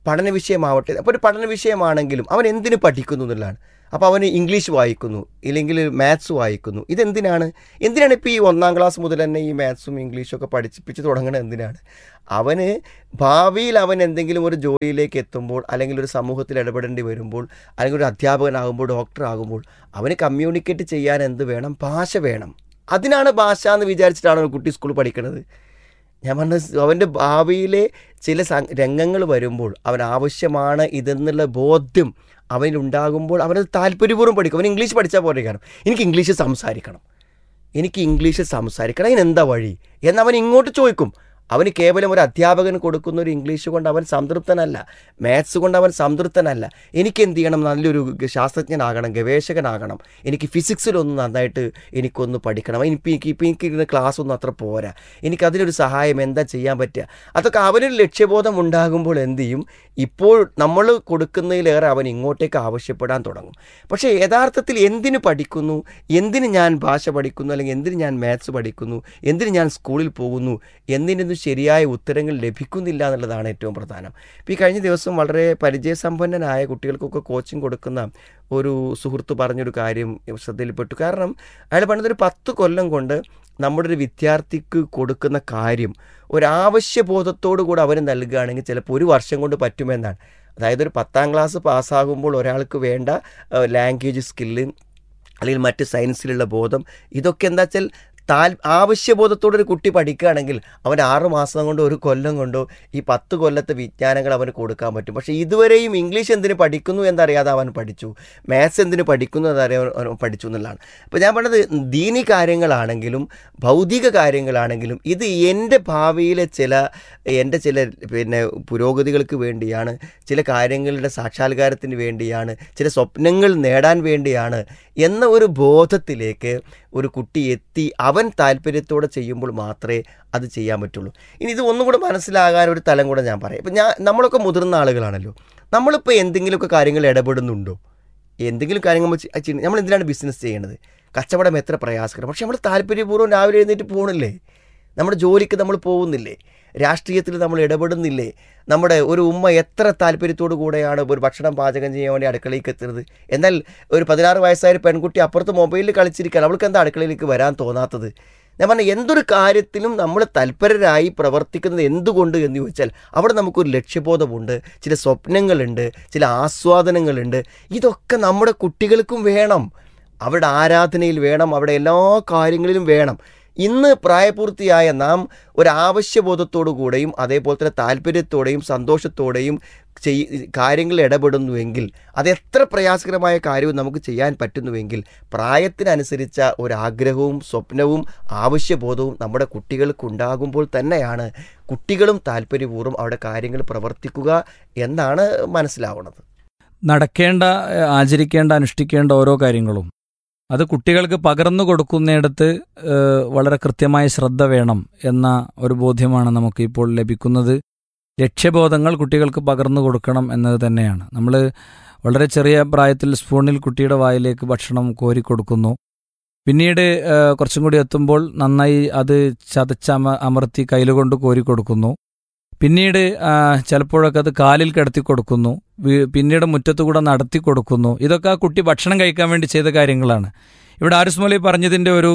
പഠന വിഷയമാവട്ടെ അപ്പോൾ ഒരു പഠന വിഷയമാണെങ്കിലും അവൻ എന്തിനു പഠിക്കുന്നു എന്നുള്ളതാണ് അപ്പോൾ അവന് ഇംഗ്ലീഷ് വായിക്കുന്നു ഇല്ലെങ്കിൽ മാത്സ് വായിക്കുന്നു ഇതെന്തിനാണ് എന്തിനാണ് ഇപ്പോൾ ഈ ഒന്നാം ക്ലാസ് മുതൽ തന്നെ ഈ മാത്സും ഇംഗ്ലീഷും ഒക്കെ പഠിപ്പിച്ച് തുടങ്ങണത് എന്തിനാണ് അവന് ഭാവിയിൽ അവൻ എന്തെങ്കിലും ഒരു ജോലിയിലേക്ക് എത്തുമ്പോൾ അല്ലെങ്കിൽ ഒരു സമൂഹത്തിൽ ഇടപെടേണ്ടി വരുമ്പോൾ അല്ലെങ്കിൽ ഒരു അധ്യാപകനാകുമ്പോൾ ഡോക്ടർ ആകുമ്പോൾ അവന് കമ്മ്യൂണിക്കേറ്റ് ചെയ്യാൻ എന്ത് വേണം ഭാഷ വേണം അതിനാണ് ഭാഷ എന്ന് വിചാരിച്ചിട്ടാണ് ഒരു കുട്ടി സ്കൂളിൽ പഠിക്കുന്നത് ഞാൻ പറഞ്ഞ അവൻ്റെ ഭാവിയിലെ ചില രംഗങ്ങൾ വരുമ്പോൾ അവൻ ആവശ്യമാണ് ഇതെന്നുള്ള ബോധ്യം അവനുണ്ടാകുമ്പോൾ അവനത് താല്പര്യപൂർവ്വം പഠിക്കും അവൻ ഇംഗ്ലീഷ് പഠിച്ചാൽ പോലെ കാരണം എനിക്ക് ഇംഗ്ലീഷ് സംസാരിക്കണം എനിക്ക് ഇംഗ്ലീഷ് സംസാരിക്കണം അതിനെന്താ വഴി എന്നവൻ ഇങ്ങോട്ട് ചോദിക്കും അവന് കേവലം ഒരു അധ്യാപകന് കൊടുക്കുന്ന ഒരു ഇംഗ്ലീഷ് കൊണ്ട് അവൻ സംതൃപ്തനല്ല മാത്സ് കൊണ്ട് അവൻ സംതൃപ്തനല്ല എനിക്ക് എന്ത് ചെയ്യണം നല്ലൊരു ശാസ്ത്രജ്ഞനാകണം ഗവേഷകനാകണം എനിക്ക് ഫിസിക്സിലൊന്ന് നന്നായിട്ട് എനിക്കൊന്ന് പഠിക്കണം എനിക്ക് എനിക്ക് ഇപ്പം എനിക്ക് ഇരുന്ന ക്ലാസ് ഒന്നും അത്ര പോരാ എനിക്ക് അതിനൊരു സഹായം എന്താ ചെയ്യാൻ പറ്റുക അതൊക്കെ അവനൊരു ലക്ഷ്യബോധം ഉണ്ടാകുമ്പോൾ എന്ത് ചെയ്യും ഇപ്പോൾ നമ്മൾ കൊടുക്കുന്നതിലേറെ അവൻ ഇങ്ങോട്ടേക്ക് ആവശ്യപ്പെടാൻ തുടങ്ങും പക്ഷേ യഥാർത്ഥത്തിൽ എന്തിനു പഠിക്കുന്നു എന്തിന് ഞാൻ ഭാഷ പഠിക്കുന്നു അല്ലെങ്കിൽ എന്തിന് ഞാൻ മാത്സ് പഠിക്കുന്നു എന്തിന് ഞാൻ സ്കൂളിൽ പോകുന്നു എന്തിനൊന്നും ശരിയായ ഉത്തരങ്ങൾ ലഭിക്കുന്നില്ല എന്നുള്ളതാണ് ഏറ്റവും പ്രധാനം ഇപ്പോൾ ഈ കഴിഞ്ഞ ദിവസം വളരെ പരിചയസമ്പന്നനായ കുട്ടികൾക്കൊക്കെ കോച്ചിങ് കൊടുക്കുന്ന ഒരു സുഹൃത്ത് പറഞ്ഞൊരു കാര്യം ശ്രദ്ധയിൽപ്പെട്ടു കാരണം അയാൾ പറഞ്ഞതൊരു പത്ത് കൊല്ലം കൊണ്ട് നമ്മുടെ ഒരു വിദ്യാർത്ഥിക്ക് കൊടുക്കുന്ന കാര്യം ഒരാവശ്യബോധത്തോടു കൂടെ അവർ നൽകുകയാണെങ്കിൽ ചിലപ്പോൾ ഒരു വർഷം കൊണ്ട് പറ്റുമെന്നാണ് അതായത് ഒരു പത്താം ക്ലാസ് പാസ്സാകുമ്പോൾ ഒരാൾക്ക് വേണ്ട ലാംഗ്വേജ് സ്കില്ല് അല്ലെങ്കിൽ മറ്റ് സയൻസിലുള്ള ബോധം ഇതൊക്കെ എന്താ വെച്ചാൽ താൽ ആവശ്യബോധത്തോടെ ഒരു കുട്ടി പഠിക്കുകയാണെങ്കിൽ അവൻ ആറ് മാസം കൊണ്ടോ ഒരു കൊല്ലം കൊണ്ടോ ഈ പത്ത് കൊല്ലത്തെ വിജ്ഞാനങ്ങൾ അവന് കൊടുക്കാൻ പറ്റും പക്ഷേ ഇതുവരെയും ഇംഗ്ലീഷ് എന്തിന് പഠിക്കുന്നു എന്നറിയാതെ അവൻ പഠിച്ചു മാത്സ് എന്തിന് പഠിക്കുന്നു എന്നറിയാൻ അവൻ പഠിച്ചു എന്നുള്ളതാണ് അപ്പോൾ ഞാൻ പറഞ്ഞത് ദീനി കാര്യങ്ങളാണെങ്കിലും ഭൗതിക കാര്യങ്ങളാണെങ്കിലും ഇത് എൻ്റെ ഭാവിയിലെ ചില എൻ്റെ ചില പിന്നെ പുരോഗതികൾക്ക് വേണ്ടിയാണ് ചില കാര്യങ്ങളുടെ സാക്ഷാത്കാരത്തിന് വേണ്ടിയാണ് ചില സ്വപ്നങ്ങൾ നേടാൻ വേണ്ടിയാണ് എന്ന ഒരു ബോധത്തിലേക്ക് ഒരു കുട്ടി എത്തി അവൻ താല്പര്യത്തോടെ ചെയ്യുമ്പോൾ മാത്രമേ അത് ചെയ്യാൻ പറ്റുള്ളൂ ഇനി ഇത് ഒന്നും കൂടെ മനസ്സിലാകാൻ ഒരു തലം കൂടെ ഞാൻ പറയാം ഇപ്പം ഞാൻ നമ്മളൊക്കെ മുതിർന്ന ആളുകളാണല്ലോ നമ്മളിപ്പോൾ എന്തെങ്കിലുമൊക്കെ കാര്യങ്ങൾ ഇടപെടുന്നുണ്ടോ എന്തെങ്കിലും കാര്യങ്ങൾ നമ്മൾ എന്തിനാണ് ബിസിനസ് ചെയ്യണത് കച്ചവടം എത്ര പ്രയാസകരം പക്ഷെ നമ്മൾ താല്പര്യപൂർവ്വം രാവിലെ എഴുന്നേറ്റ് പോകണില്ലേ നമ്മുടെ ജോലിക്ക് നമ്മൾ പോകുന്നില്ലേ രാഷ്ട്രീയത്തിൽ നമ്മൾ ഇടപെടുന്നില്ലേ നമ്മുടെ ഒരു ഉമ്മ എത്ര താല്പര്യത്തോടു കൂടെയാണ് ഒരു ഭക്ഷണം പാചകം ചെയ്യാൻ വേണ്ടി അടുക്കളയിലേക്ക് എത്തുന്നത് എന്നാൽ ഒരു പതിനാറ് വയസ്സായ ഒരു പെൺകുട്ടി അപ്പുറത്ത് മൊബൈലിൽ കളിച്ചിരിക്കാൻ അവൾക്ക് എന്താ അടുക്കളയിലേക്ക് വരാൻ തോന്നാത്തത് ഞാൻ പറഞ്ഞ എന്തൊരു കാര്യത്തിലും നമ്മൾ തൽപരരായി പ്രവർത്തിക്കുന്നത് എന്തുകൊണ്ട് എന്ന് ചോദിച്ചാൽ അവിടെ നമുക്കൊരു ലക്ഷ്യബോധമുണ്ട് ചില സ്വപ്നങ്ങളുണ്ട് ചില ആസ്വാദനങ്ങളുണ്ട് ഇതൊക്കെ നമ്മുടെ കുട്ടികൾക്കും വേണം അവരുടെ ആരാധനയിൽ വേണം അവിടെ എല്ലാ കാര്യങ്ങളിലും വേണം ഇന്ന് പ്രായപൂർത്തിയായ നാം ഒരാവശ്യബോധത്തോടു കൂടെയും അതേപോലെ തന്നെ താല്പര്യത്തോടെയും സന്തോഷത്തോടെയും ചെയ് കാര്യങ്ങളിൽ ഇടപെടുന്നുവെങ്കിൽ അത് എത്ര പ്രയാസകരമായ കാര്യവും നമുക്ക് ചെയ്യാൻ പറ്റുന്നുവെങ്കിൽ പ്രായത്തിനനുസരിച്ച ഒരാഗ്രഹവും സ്വപ്നവും ആവശ്യബോധവും നമ്മുടെ കുട്ടികൾക്കുണ്ടാകുമ്പോൾ തന്നെയാണ് കുട്ടികളും താല്പര്യപൂർവ്വം അവിടെ കാര്യങ്ങൾ പ്രവർത്തിക്കുക എന്നാണ് മനസ്സിലാവുന്നത് നടക്കേണ്ട ആചരിക്കേണ്ട അനുഷ്ഠിക്കേണ്ട ഓരോ കാര്യങ്ങളും അത് കുട്ടികൾക്ക് പകർന്നു കൊടുക്കുന്നിടത്ത് വളരെ കൃത്യമായ ശ്രദ്ധ വേണം എന്ന ഒരു ബോധ്യമാണ് നമുക്ക് ഇപ്പോൾ ലഭിക്കുന്നത് ലക്ഷ്യബോധങ്ങൾ കുട്ടികൾക്ക് പകർന്നു കൊടുക്കണം എന്നത് തന്നെയാണ് നമ്മൾ വളരെ ചെറിയ പ്രായത്തിൽ സ്പൂണിൽ കുട്ടിയുടെ വായിലേക്ക് ഭക്ഷണം കോരി കൊടുക്കുന്നു പിന്നീട് കുറച്ചും കൂടി എത്തുമ്പോൾ നന്നായി അത് ചതച്ചമ അമർത്തി കയ്യിലുകൊണ്ട് കോരി കൊടുക്കുന്നു പിന്നീട് ചിലപ്പോഴൊക്കെ അത് കാലിൽ കിടത്തി കൊടുക്കുന്നു പിന്നീട് മുറ്റത്തുകൂടെ നടത്തി കൊടുക്കുന്നു ഇതൊക്കെ ആ കുട്ടി ഭക്ഷണം കഴിക്കാൻ വേണ്ടി ചെയ്ത കാര്യങ്ങളാണ് ഇവിടെ ആരുസ്മലി പറഞ്ഞതിൻ്റെ ഒരു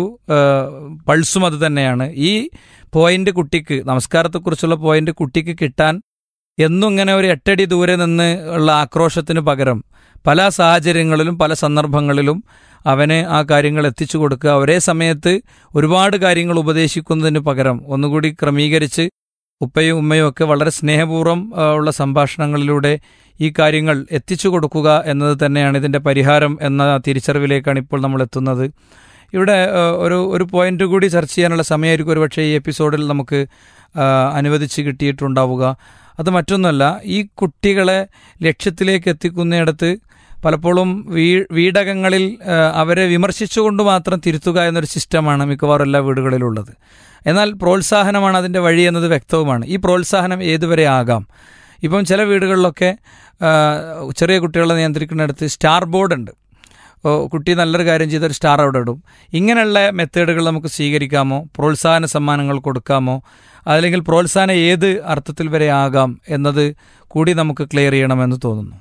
പൾസും അത് തന്നെയാണ് ഈ പോയിന്റ് കുട്ടിക്ക് നമസ്കാരത്തെക്കുറിച്ചുള്ള പോയിന്റ് കുട്ടിക്ക് കിട്ടാൻ എന്നും ഇങ്ങനെ ഒരു എട്ടടി ദൂരെ നിന്ന് ഉള്ള ആക്രോശത്തിന് പകരം പല സാഹചര്യങ്ങളിലും പല സന്ദർഭങ്ങളിലും അവന് ആ കാര്യങ്ങൾ എത്തിച്ചു കൊടുക്കുക ഒരേ സമയത്ത് ഒരുപാട് കാര്യങ്ങൾ ഉപദേശിക്കുന്നതിന് പകരം ഒന്നുകൂടി ക്രമീകരിച്ച് ഉപ്പയും ഉമ്മയും ഒക്കെ വളരെ സ്നേഹപൂർവ്വം ഉള്ള സംഭാഷണങ്ങളിലൂടെ ഈ കാര്യങ്ങൾ എത്തിച്ചു കൊടുക്കുക എന്നത് തന്നെയാണ് ഇതിൻ്റെ പരിഹാരം എന്ന തിരിച്ചറിവിലേക്കാണ് ഇപ്പോൾ നമ്മൾ എത്തുന്നത് ഇവിടെ ഒരു ഒരു പോയിന്റ് കൂടി ചർച്ച ചെയ്യാനുള്ള സമയമായിരിക്കും ഒരുപക്ഷെ ഈ എപ്പിസോഡിൽ നമുക്ക് അനുവദിച്ച് കിട്ടിയിട്ടുണ്ടാവുക അത് മറ്റൊന്നുമല്ല ഈ കുട്ടികളെ ലക്ഷ്യത്തിലേക്ക് എത്തിക്കുന്നിടത്ത് പലപ്പോഴും വീ വീടകങ്ങളിൽ അവരെ വിമർശിച്ചുകൊണ്ട് മാത്രം തിരുത്തുക എന്നൊരു സിസ്റ്റമാണ് മിക്കവാറും എല്ലാ വീടുകളിലുള്ളത് എന്നാൽ പ്രോത്സാഹനമാണ് അതിൻ്റെ വഴി എന്നത് വ്യക്തവുമാണ് ഈ പ്രോത്സാഹനം ഏതുവരെ ആകാം ഇപ്പം ചില വീടുകളിലൊക്കെ ചെറിയ കുട്ടികളെ നിയന്ത്രിക്കുന്നിടത്ത് സ്റ്റാർ ബോർഡ് ഉണ്ട് ഓ, കുട്ടി നല്ലൊരു കാര്യം ചെയ്ത ഒരു സ്റ്റാർ അവിടെ ഇടും ഇങ്ങനെയുള്ള മെത്തേഡുകൾ നമുക്ക് സ്വീകരിക്കാമോ പ്രോത്സാഹന സമ്മാനങ്ങൾ കൊടുക്കാമോ അല്ലെങ്കിൽ പ്രോത്സാഹനം ഏത് അർത്ഥത്തിൽ വരെ ആകാം എന്നത് കൂടി നമുക്ക് ക്ലിയർ ചെയ്യണമെന്ന് തോന്നുന്നു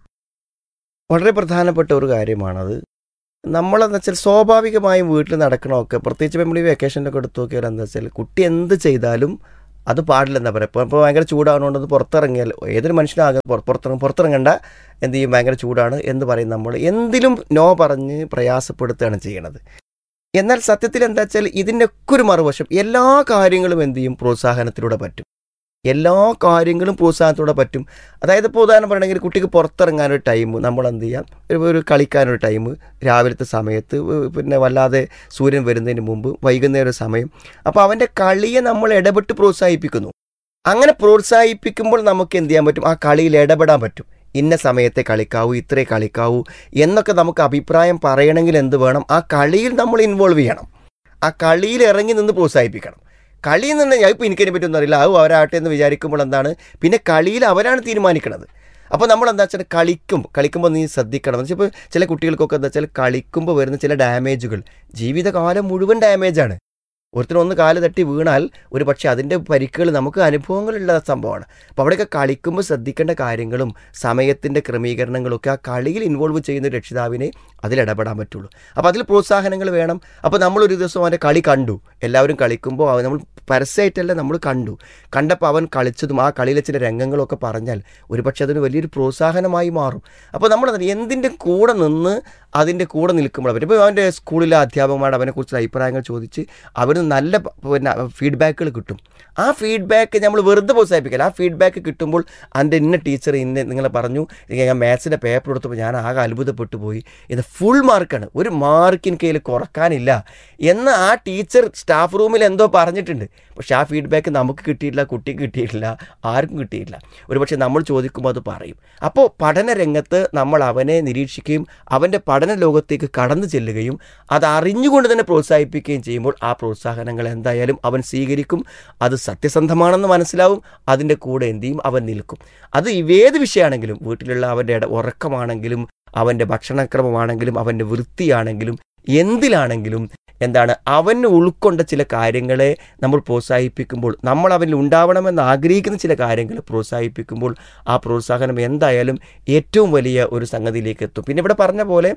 വളരെ പ്രധാനപ്പെട്ട ഒരു കാര്യമാണത് നമ്മളെന്ന് വെച്ചാൽ സ്വാഭാവികമായും വീട്ടിൽ നടക്കണമൊക്കെ പ്രത്യേകിച്ച് നമ്മൾ ഈ വെക്കേഷനൊക്കെ എടുത്ത് നോക്കിയാൽ എന്താ വെച്ചാൽ കുട്ടി എന്ത് ചെയ്താലും അത് പാടില്ലെന്നാ പറയാം ഇപ്പോൾ ഇപ്പോൾ ഭയങ്കര ചൂടാണോണ്ട് അത് പുറത്തിറങ്ങിയാൽ ഏതൊരു മനുഷ്യനാകും പുറ- പുറത്തിറങ്ങ പുറത്തിറങ്ങണ്ട എന്ത് ചെയ്യും ഭയങ്കര ചൂടാണ് എന്ന് പറയും നമ്മൾ എന്തിലും നോ പറഞ്ഞ് പ്രയാസപ്പെടുത്തുകയാണ് ചെയ്യണത് എന്നാൽ സത്യത്തിൽ എന്താ വെച്ചാൽ ഇതിൻ്റെയൊക്കെ ഒരു മറുവശം എല്ലാ കാര്യങ്ങളും എന്ത് ചെയ്യും പ്രോത്സാഹനത്തിലൂടെ പറ്റും എല്ലാ കാര്യങ്ങളും പ്രോത്സാഹനത്തിലൂടെ പറ്റും അതായത് ഇപ്പോൾ ഉദാഹരണം പറയണമെങ്കിൽ കുട്ടിക്ക് പുറത്തിറങ്ങാനൊരു ടൈം നമ്മൾ എന്ത് ചെയ്യാം ഒരു ഒരു കളിക്കാനൊരു ടൈം രാവിലത്തെ സമയത്ത് ഏഹ് പിന്നെ വല്ലാതെ സൂര്യൻ വരുന്നതിന് മുമ്പ് വൈകുന്നേരം ഒരു സമയം അപ്പോൾ അവൻ്റെ കളിയെ നമ്മൾ ഇടപെട്ട് പ്രോത്സാഹിപ്പിക്കുന്നു അങ്ങനെ പ്രോത്സാഹിപ്പിക്കുമ്പോൾ നമുക്ക് എന്ത് ചെയ്യാൻ പറ്റും ആ കളിയിൽ ഇടപെടാൻ പറ്റും ഇന്ന സമയത്തെ കളിക്കാവൂ ഇത്രേ കളിക്കാവൂ എന്നൊക്കെ നമുക്ക് അഭിപ്രായം പറയണമെങ്കിൽ എന്ത് വേണം ആ കളിയിൽ നമ്മൾ ഇൻവോൾവ് ചെയ്യണം ആ കളിയിൽ ഇറങ്ങി നിന്ന് പ്രോത്സാഹിപ്പിക്കണം കളിയിൽ നിന്ന് ഞാൻ ഇപ്പോൾ എനിക്കതിനെ പറ്റിയൊന്നും അറിയില്ല അത് അവരാട്ടെ എന്ന് വിചാരിക്കുമ്പോൾ എന്താണ് പിന്നെ കളിയിൽ അവരാണ് തീരുമാനിക്കുന്നത് അപ്പോൾ നമ്മൾ എന്താ വെച്ചാൽ കളിക്കും കളിക്കുമ്പോൾ നീ ശ്രദ്ധിക്കണം എന്ന് വെച്ചാൽ ഇപ്പോൾ ചില കുട്ടികൾക്കൊക്കെ എന്താ വെച്ചാൽ കളിക്കുമ്പോൾ വരുന്ന ചില ഡാമേജുകൾ ജീവിതകാലം മുഴുവൻ ഡാമേജാണ് ഒരുത്തരും ഒന്ന് കാല് തട്ടി വീണാൽ ഒരു പക്ഷേ അതിൻ്റെ പരിക്കുകൾ നമുക്ക് അനുഭവങ്ങളുള്ള സംഭവമാണ് അപ്പോൾ അവിടെയൊക്കെ കളിക്കുമ്പോൾ ശ്രദ്ധിക്കേണ്ട കാര്യങ്ങളും സമയത്തിൻ്റെ ക്രമീകരണങ്ങളൊക്കെ ആ കളിയിൽ ഇൻവോൾവ് ചെയ്യുന്ന ഒരു രക്ഷിതാവിനെ അതിൽ ഇടപെടാൻ പറ്റുള്ളൂ അപ്പോൾ അതിൽ പ്രോത്സാഹനങ്ങൾ വേണം അപ്പോൾ നമ്മളൊരു ദിവസം അവൻ്റെ കളി കണ്ടു എല്ലാവരും കളിക്കുമ്പോൾ അവൻ നമ്മൾ പരസ്യമായിട്ടല്ല നമ്മൾ കണ്ടു കണ്ടപ്പോൾ അവൻ കളിച്ചതും ആ കളിയിലെ ചില രംഗങ്ങളൊക്കെ പറഞ്ഞാൽ ഒരുപക്ഷെ അതൊരു വലിയൊരു പ്രോത്സാഹനമായി മാറും അപ്പോൾ നമ്മൾ എന്തിൻ്റെ കൂടെ നിന്ന് അതിൻ്റെ കൂടെ നിൽക്കുമ്പോൾ അവർ ഇപ്പോൾ അവൻ്റെ സ്കൂളിലെ അധ്യാപകന്മാരുടെ അവനെക്കുറിച്ചുള്ള അഭിപ്രായങ്ങൾ ചോദിച്ച് അവന് നല്ല പ- പിന്നെ ഫീഡ്ബാക്കുകൾ കിട്ടും ആ ഫീഡ്ബാക്ക് നമ്മൾ വെറുതെ പ്രോത്സാഹിപ്പിക്കില്ല ആ ഫീഡ്ബാക്ക് കിട്ടുമ്പോൾ അതിൻ്റെ ഇന്ന ടീച്ചർ ഇന്ന നിങ്ങളെ പറഞ്ഞു ഞാൻ മാത്സിൻ്റെ പേപ്പർ എടുത്തപ്പോൾ ഞാൻ ആകെ അത്ഭുതപ്പെട്ടു പോയി ഇത് ഫുൾ മാർക്കാണ് ഒരു മാർക്കിന് കയ്യിൽ കുറക്കാനില്ല എന്ന് ആ ടീച്ചർ സ്റ്റാഫ് റൂമിൽ എന്തോ പറഞ്ഞിട്ടുണ്ട് പക്ഷെ ആ ഫീഡ്ബാക്ക് നമുക്ക് കിട്ടിയിട്ടില്ല കുട്ടിക്ക് കിട്ടിയിട്ടില്ല ആർക്കും കിട്ടിയിട്ടില്ല ഒരുപക്ഷെ നമ്മൾ ചോദിക്കുമ്പോൾ അത് പറയും അപ്പോൾ പഠന രംഗത്ത് നമ്മൾ അവനെ നിരീക്ഷിക്കുകയും അവൻ്റെ പഠന ലോകത്തേക്ക് കടന്നു ചെല്ലുകയും അത് അറിഞ്ഞുകൊണ്ട് തന്നെ പ്രോത്സാഹിപ്പിക്കുകയും ചെയ്യുമ്പോൾ ആ പ്രോത്സാഹനങ്ങൾ എന്തായാലും അവൻ സ്വീകരിക്കും അത് സത്യസന്ധമാണെന്ന് മനസ്സിലാവും അതിൻ്റെ കൂടെ എന്ത് ചെയ്യും അവൻ നിൽക്കും അത് ഏത് വിഷയമാണെങ്കിലും വീട്ടിലുള്ള അവൻ്റെ ഇട ഉറക്കമാണെങ്കിലും അവൻ്റെ ഭക്ഷണക്രമമാണെങ്കിലും അവൻ്റെ വൃത്തിയാണെങ്കിലും എന്തിലാണെങ്കിലും എന്താണ് അവന് ഉൾക്കൊണ്ട ചില കാര്യങ്ങളെ നമ്മൾ പ്രോത്സാഹിപ്പിക്കുമ്പോൾ നമ്മൾ അവനിൽ ഉണ്ടാവണമെന്ന് ആഗ്രഹിക്കുന്ന ചില കാര്യങ്ങൾ പ്രോത്സാഹിപ്പിക്കുമ്പോൾ ആ പ്രോത്സാഹനം എന്തായാലും ഏറ്റവും വലിയ ഒരു സംഗതിയിലേക്ക് എത്തും പിന്നെ ഇവിടെ പറഞ്ഞ പോലെ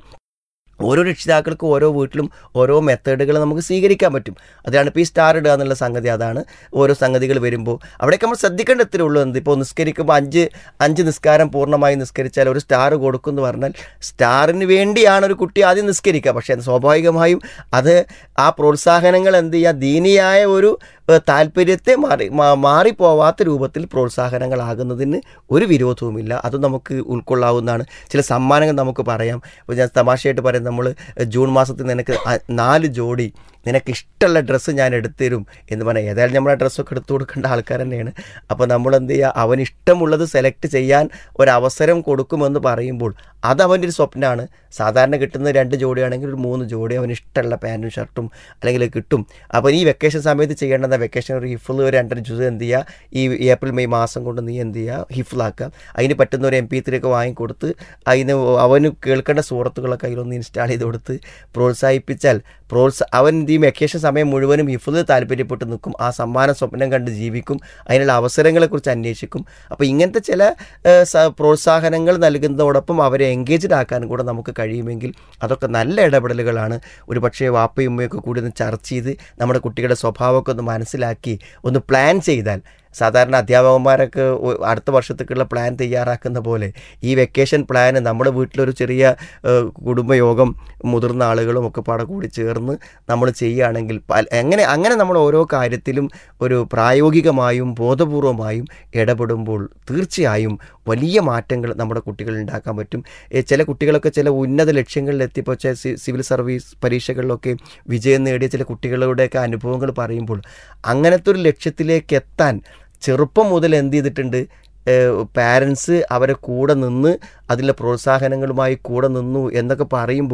ഓരോ രക്ഷിതാക്കൾക്കും ഓരോ വീട്ടിലും ഓരോ മെത്തേഡുകൾ നമുക്ക് സ്വീകരിക്കാൻ പറ്റും അതാണ് ഇപ്പോൾ ഈ സ്റ്റാർ ഇടുക എന്നുള്ള സംഗതി അതാണ് ഓരോ സംഗതികൾ വരുമ്പോൾ അവിടേക്ക് നമ്മൾ ശ്രദ്ധിക്കേണ്ട ഇത്രേ ഉള്ളൂ എന്ത് ഇപ്പോൾ നിസ്കരിക്കുമ്പോൾ അഞ്ച് അഞ്ച് നിസ്കാരം പൂർണ്ണമായി നിസ്കരിച്ചാൽ ഒരു സ്റ്റാർ കൊടുക്കും എന്ന് പറഞ്ഞാൽ സ്റ്റാറിന് വേണ്ടിയാണ് ഒരു കുട്ടി ആദ്യം നിസ്കരിക്കുക പക്ഷേ അത് സ്വാഭാവികമായും അത് ആ പ്രോത്സാഹനങ്ങൾ എന്ത് ചെയ്യുക ദീനിയായ ഒരു ഏഹ്, താല്പര്യത്തെ മാറി മാ- മാറിപ്പോവാത്ത രൂപത്തിൽ പ്രോത്സാഹനങ്ങളാകുന്നതിന് ഒരു വിരോധവുമില്ല അത് നമുക്ക് ഉൾക്കൊള്ളാവുന്നതാണ് ചില സമ്മാനങ്ങൾ നമുക്ക് പറയാം ഇപ്പോൾ ഞാൻ തമാശയായിട്ട് പറയാം നമ്മൾ ജൂൺ മാസത്തിൽ നിനക്ക് അ- നാല് ജോഡി നിനക്ക് ഇഷ്ടമുള്ള ഡ്രസ്സ് ഞാൻ എടുത്തു തരും എന്ന് പറഞ്ഞാൽ ഏതായാലും നമ്മൾ ആ ഡ്രസ്സൊക്കെ എടുത്തു കൊടുക്കേണ്ട ആൾക്കാർ തന്നെയാണ് അപ്പോൾ നമ്മൾ എന്ത് ചെയ്യുക അവന് ഇഷ്ടമുള്ളത് സെലക്ട് ചെയ്യാൻ ഒരവസരം കൊടുക്കുമെന്ന് പറയുമ്പോൾ അത് അവൻ്റെ ഒരു സ്വപ്നമാണ് സാധാരണ കിട്ടുന്ന രണ്ട് ജോഡിയാണെങ്കിൽ ഒരു മൂന്ന് ജോഡി അവന് ഇഷ്ടമുള്ള പാൻറ്റും ഷർട്ടും അല്ലെങ്കിൽ കിട്ടും അപ്പോൾ ഈ വെക്കേഷൻ സമയത്ത് ചെയ്യേണ്ടത് വെക്കേഷൻ ഒരു ഹിഫിൾ ഒരു രണ്ടര ജ്യൂസ് എന്ത് ചെയ്യുക ഈ ഏപ്രിൽ മെയ് മാസം കൊണ്ട് നീ എന്ത് ചെയ്യുക ഹിഫിളാക്കുക അതിന് പറ്റുന്ന ഒരു എം പി ത്രീ ഒക്കെ വാങ്ങിക്കൊടുത്ത് അതിന് അവന് കേൾക്കേണ്ട സുഹൃത്തുക്കളൊക്കെ അതിലൊന്ന് ഇൻസ്റ്റാൾ ചെയ്ത് കൊടുത്ത് പ്രോത്സാഹിപ്പിച്ചാൽ പ്രോത്സാ അവൻ ഈ വെക്കേഷൻ സമയം മുഴുവനും ഹിഫിള് താല്പര്യപ്പെട്ട് നിൽക്കും ആ സമ്മാന സ്വപ്നം കണ്ട് ജീവിക്കും അതിനുള്ള അവസരങ്ങളെക്കുറിച്ച് അന്വേഷിക്കും അപ്പോൾ ഇങ്ങനത്തെ ചില ഏഹ്, സ- പ്രോത്സാഹനങ്ങൾ നൽകുന്നതോടൊപ്പം അവരെ എൻഗേജ്ഡ് ആക്കാനും കൂടെ നമുക്ക് കഴിയുമെങ്കിൽ അതൊക്കെ നല്ല ഇടപെടലുകളാണ് ഒരു പക്ഷേ വാപ്പയും ഉമ്മയൊക്കെ കൂടി ഒന്ന് ചർച്ച ചെയ്ത് നമ്മുടെ കുട്ടികളുടെ സ്വഭാവമൊക്കെ ഒന്ന് മനസ്സിലാക്കി ഒന്ന് പ്ലാൻ ചെയ്താൽ സാധാരണ അധ്യാപകന്മാരൊക്കെ ഒ- അടുത്ത വർഷത്തേക്കുള്ള പ്ലാൻ തയ്യാറാക്കുന്ന പോലെ ഈ വെക്കേഷൻ പ്ലാൻ നമ്മുടെ വീട്ടിലൊരു ചെറിയ ഏഹ്, കുടുംബയോഗം മുതിർന്ന ആളുകളും ഒക്കെ പാടെ കൂടി ചേർന്ന് നമ്മൾ ചെയ്യുകയാണെങ്കിൽ പല എങ്ങനെ അങ്ങനെ നമ്മൾ ഓരോ കാര്യത്തിലും ഒരു പ്രായോഗികമായും ബോധപൂർവമായും ഇടപെടുമ്പോൾ തീർച്ചയായും വലിയ മാറ്റങ്ങൾ നമ്മുടെ കുട്ടികളിൽ ഉണ്ടാക്കാൻ പറ്റും ഏ, ചില കുട്ടികളൊക്കെ ചില ഉന്നത ലക്ഷ്യങ്ങളിൽ എത്തിയപ്പോൾ ചില സി- സിവിൽ സർവീസ് പരീക്ഷകളിലൊക്കെ വിജയം നേടിയ ചില കുട്ടികളുടെയൊക്കെ അനുഭവങ്ങൾ പറയുമ്പോൾ അങ്ങനത്തെ ഒരു ലക്ഷ്യത്തിലേക്ക് എത്താൻ ചെറുപ്പം മുതൽ എന്ത് ചെയ്തിട്ടുണ്ട് പാരൻസ് അവരെ കൂടെ നിന്ന് അതിലെ പ്രോത്സാഹനങ്ങളുമായി കൂടെ നിന്നു എന്നൊക്കെ പറയുമ്പോൾ